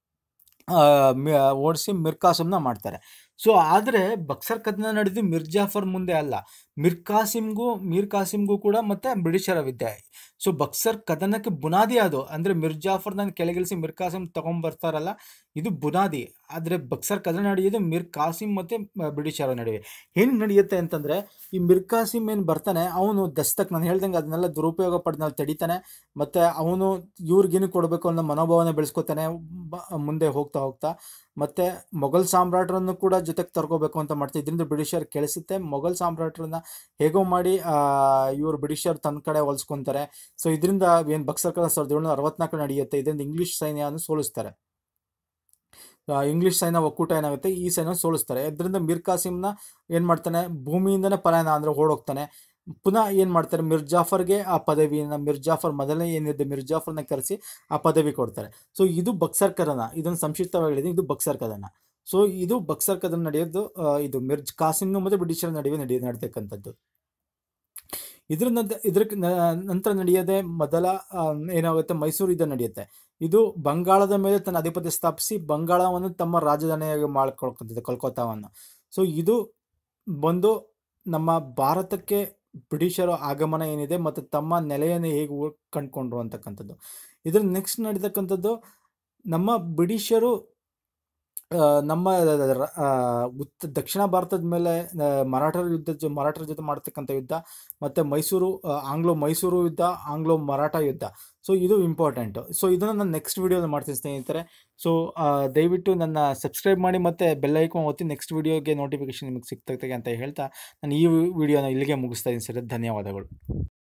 Speaker 1: ಓಡಿಸಿ ಮಿರ್ ಕಾಸಿಮ್ನ ಮಾಡ್ತಾರೆ ಸೊ ಆದರೆ ಬಕ್ಸರ್ ಕದನ ನಡೆದು ಮಿರ್ ಜಾಫರ್ ಮುಂದೆ ಅಲ್ಲ ಮಿರ್ ಕಾಸಿಮ್ಗೂ ಮೀರ್ ಕಾಸಿಮ್ಗೂ ಕೂಡ ಮತ್ತೆ ಬ್ರಿಟಿಷರ ವಿದ್ಯೆ ಸೊ ಬಕ್ಸರ್ ಕದನಕ್ಕೆ ಬುನಾದಿ ಅದು ಅಂದರೆ ಮಿರ್ ಜಾಫರ್ನ ಕೆಳಗಿಳಿಸಿ ಮಿರ್ ಕಾಸಿಮ್ ತಗೊಂಡ್ಬರ್ತಾರಲ್ಲ ಇದು ಬುನಾದಿ ಆದರೆ ಬಕ್ಸರ್ ಕದನ ನಡೆಯೋದು ಮಿರ್ ಕಾಸಿಮ್ ಮತ್ತು ಬ್ರಿಟಿಷರ ನಡುವೆ ಏನು ನಡೆಯುತ್ತೆ ಅಂತಂದರೆ ಈ ಮಿರ್ ಕಾಸಿಮ್ ಏನು ಬರ್ತಾನೆ ಅವನು ದಸ್ತಕ್ ನಾನು ಹೇಳ್ದಂಗೆ ಅದನ್ನೆಲ್ಲ ದುರುಪಯೋಗ ಪಡೆದ ತಡಿತಾನೆ ಮತ್ತು ಅವನು ಇವ್ರಿಗೇನು ಕೊಡಬೇಕು ಅನ್ನೋ ಮನೋಭಾವನೆ ಬೆಳೆಸ್ಕೊತಾನೆ ಬ- ಮುಂದೆ ಹೋಗ್ತಾ ಹೋಗ್ತಾ ಮತ್ತು ಮೊಘಲ್ ಸಾಮ್ರಾಟರನ್ನು ಕೂಡ ಜೊತೆಗೆ ತರ್ಕೋಬೇಕು ಅಂತ ಮಾಡ್ತಾರೆ ಇದರಿಂದ ಬ್ರಿಟಿಷರ್ ಕೆಳಿಸುತ್ತೆ ಮೊಘಲ್ ಸಾಮ್ರಾಟರನ್ನ ಹೇಗೋ ಮಾಡಿ ಇವರು ಬ್ರಿಟಿಷರ್ ತನ್ನ ಕಡೆ ಹೊಲಿಸ್ಕೊತಾರೆ ಸೊ ಇದರಿಂದ ಏನು ಬಕ್ಸರ್ ಕದನ ಸಾವಿರದ ಏಳ್ನೂರ ಅರವತ್ನಾಲ್ಕು ನಡೆಯುತ್ತೆ ಇದರಿಂದ ಇಂಗ್ಲಿಷ್ ಸೈನ್ಯವನ್ನು ಸೋಲಿಸ್ತಾರೆ ಆ, ಇಂಗ್ಲಿಷ್ ಸೈನ್ಯ ಒಕ್ಕೂಟ ಏನಾಗುತ್ತೆ ಈ ಸೈನ್ಯ ಸೋಲಿಸ್ತಾರೆ ಇದರಿಂದ ಮೀರ್ ಕಾಸಿಮ್ನ ಏನು ಮಾಡ್ತಾನೆ ಭೂಮಿಯಿಂದನೇ ಪಲಾಯನ ಅಂದರೆ ಓಡೋಗ್ತಾನೆ ಪುನಃ ಏನು ಮಾಡ್ತಾರೆ ಮಿರ್ ಜಾಫರ್ಗೆ ಆ ಪದವಿಯನ್ನು ಮಿರ್ ಜಾಫರ್ ಮೊದಲನೇ ಏನಿದೆ ಮಿರ್ ಜಾಫರ್ನ ಕರೆಸಿ ಆ ಪದವಿ ಕೊಡ್ತಾರೆ ಸೊ ಇದು ಬಕ್ಸರ್ ಕದನ ಇದನ್ನು ಸಂಕ್ಷಿಪ್ತವಾಗಿ ಹೇಳಿದೆ ಇದು ಬಕ್ಸರ್ ಕದನ ಸೊ ಇದು ಬಕ್ಸರ್ ಕದನ ನಡೆಯೋದು ಆ, ಇದು ಮಿರ್ ಕಾಸಿಮ್ನು ಮತ್ತು ಬ್ರಿಟಿಷರ ನಡುವೆ ನಡೆಯ ನಡ್ತಕ್ಕಂಥದ್ದು ಇದ್ರ ನಂತರ ಇದ್ರ ನ- ನಂತರ ನಡೆಯೋದೇ ಮೊದಲ ಆ, ಏನಾಗುತ್ತೆ ಮೈಸೂರು ಯುದ್ಧ ನಡೆಯುತ್ತೆ ಇದು ಬಂಗಾಳದ ಮೇಲೆ ತನ್ನ ಅಧಿಪತ್ಯ ಸ್ಥಾಪಿಸಿ ಬಂಗಾಳವನ್ನು ತಮ್ಮ ರಾಜಧಾನಿಯಾಗಿ ಮಾಡ್ಕೊಳ್ಕೊಂತಿದೆ ಕೋಲ್ಕತ್ತಾವನ್ನು ಸೊ ಇದು ಬಂದು ನಮ್ಮ ಭಾರತಕ್ಕೆ ಬ್ರಿಟಿಷರ ಆಗಮನ ಏನಿದೆ ಮತ್ತು ತಮ್ಮ ನೆಲೆಯನ್ನು ಹೇಗೆ ಉ- ಕಂಡುಕೊಂಡ್ರು ಅಂತಕ್ಕಂಥದ್ದು ಇದ್ರ ನೆಕ್ಸ್ಟ್ ನಡೀತಕ್ಕಂಥದ್ದು ನಮ್ಮ ಬ್ರಿಟಿಷರು ಆ, ನಮ್ಮ ರ- ಆ, ಉತ್ತ ದಕ್ಷಿಣ ಭಾರತದ ಮೇಲೆ ಆ, ಮರಾಠರ ಯುದ್ಧ ಜೊ- ಮರಾಠರ ಜೊತೆ ಮಾಡ್ತಕ್ಕಂಥ ಯುದ್ಧ ಮತ್ತು ಮೈಸೂರು ಆ, ಆಂಗ್ಲೋ ಮೈಸೂರು ಯುದ್ಧ ಆಂಗ್ಲೋ ಮರಾಠ ಯುದ್ಧ ಸೊ ಇದು ಇಂಪಾರ್ಟೆಂಟು ಸೊ ಇದನ್ನು ನಾನು ನೆಕ್ಸ್ಟ್ ವೀಡಿಯೋದಲ್ಲಿ ಮಾಡ್ತೀನಿ ಸ್ನೇಹಿತರೆ ಸೊ ದಯವಿಟ್ಟು ನನ್ನ ಸಬ್ಸ್ಕ್ರೈಬ್ ಮಾಡಿ ಮತ್ತು ಬೆಲ್ ಐಕಾನ್ ಒತ್ತಿ ನೆಕ್ಸ್ಟ್ ವೀಡಿಯೋಗೆ ನೋಟಿಫಿಕೇಶನ್ ನಿಮಗೆ ಸಿಗ್ತದೆ ಅಂತ ಹೇಳ್ತಾ ನಾನು ಈ ವಿಡಿಯೋನ ಇಲ್ಲಿಗೆ ಮುಗಿಸ್ತಾ ಇದ್ದೀನಿ ಸರ್ ಧನ್ಯವಾದಗಳು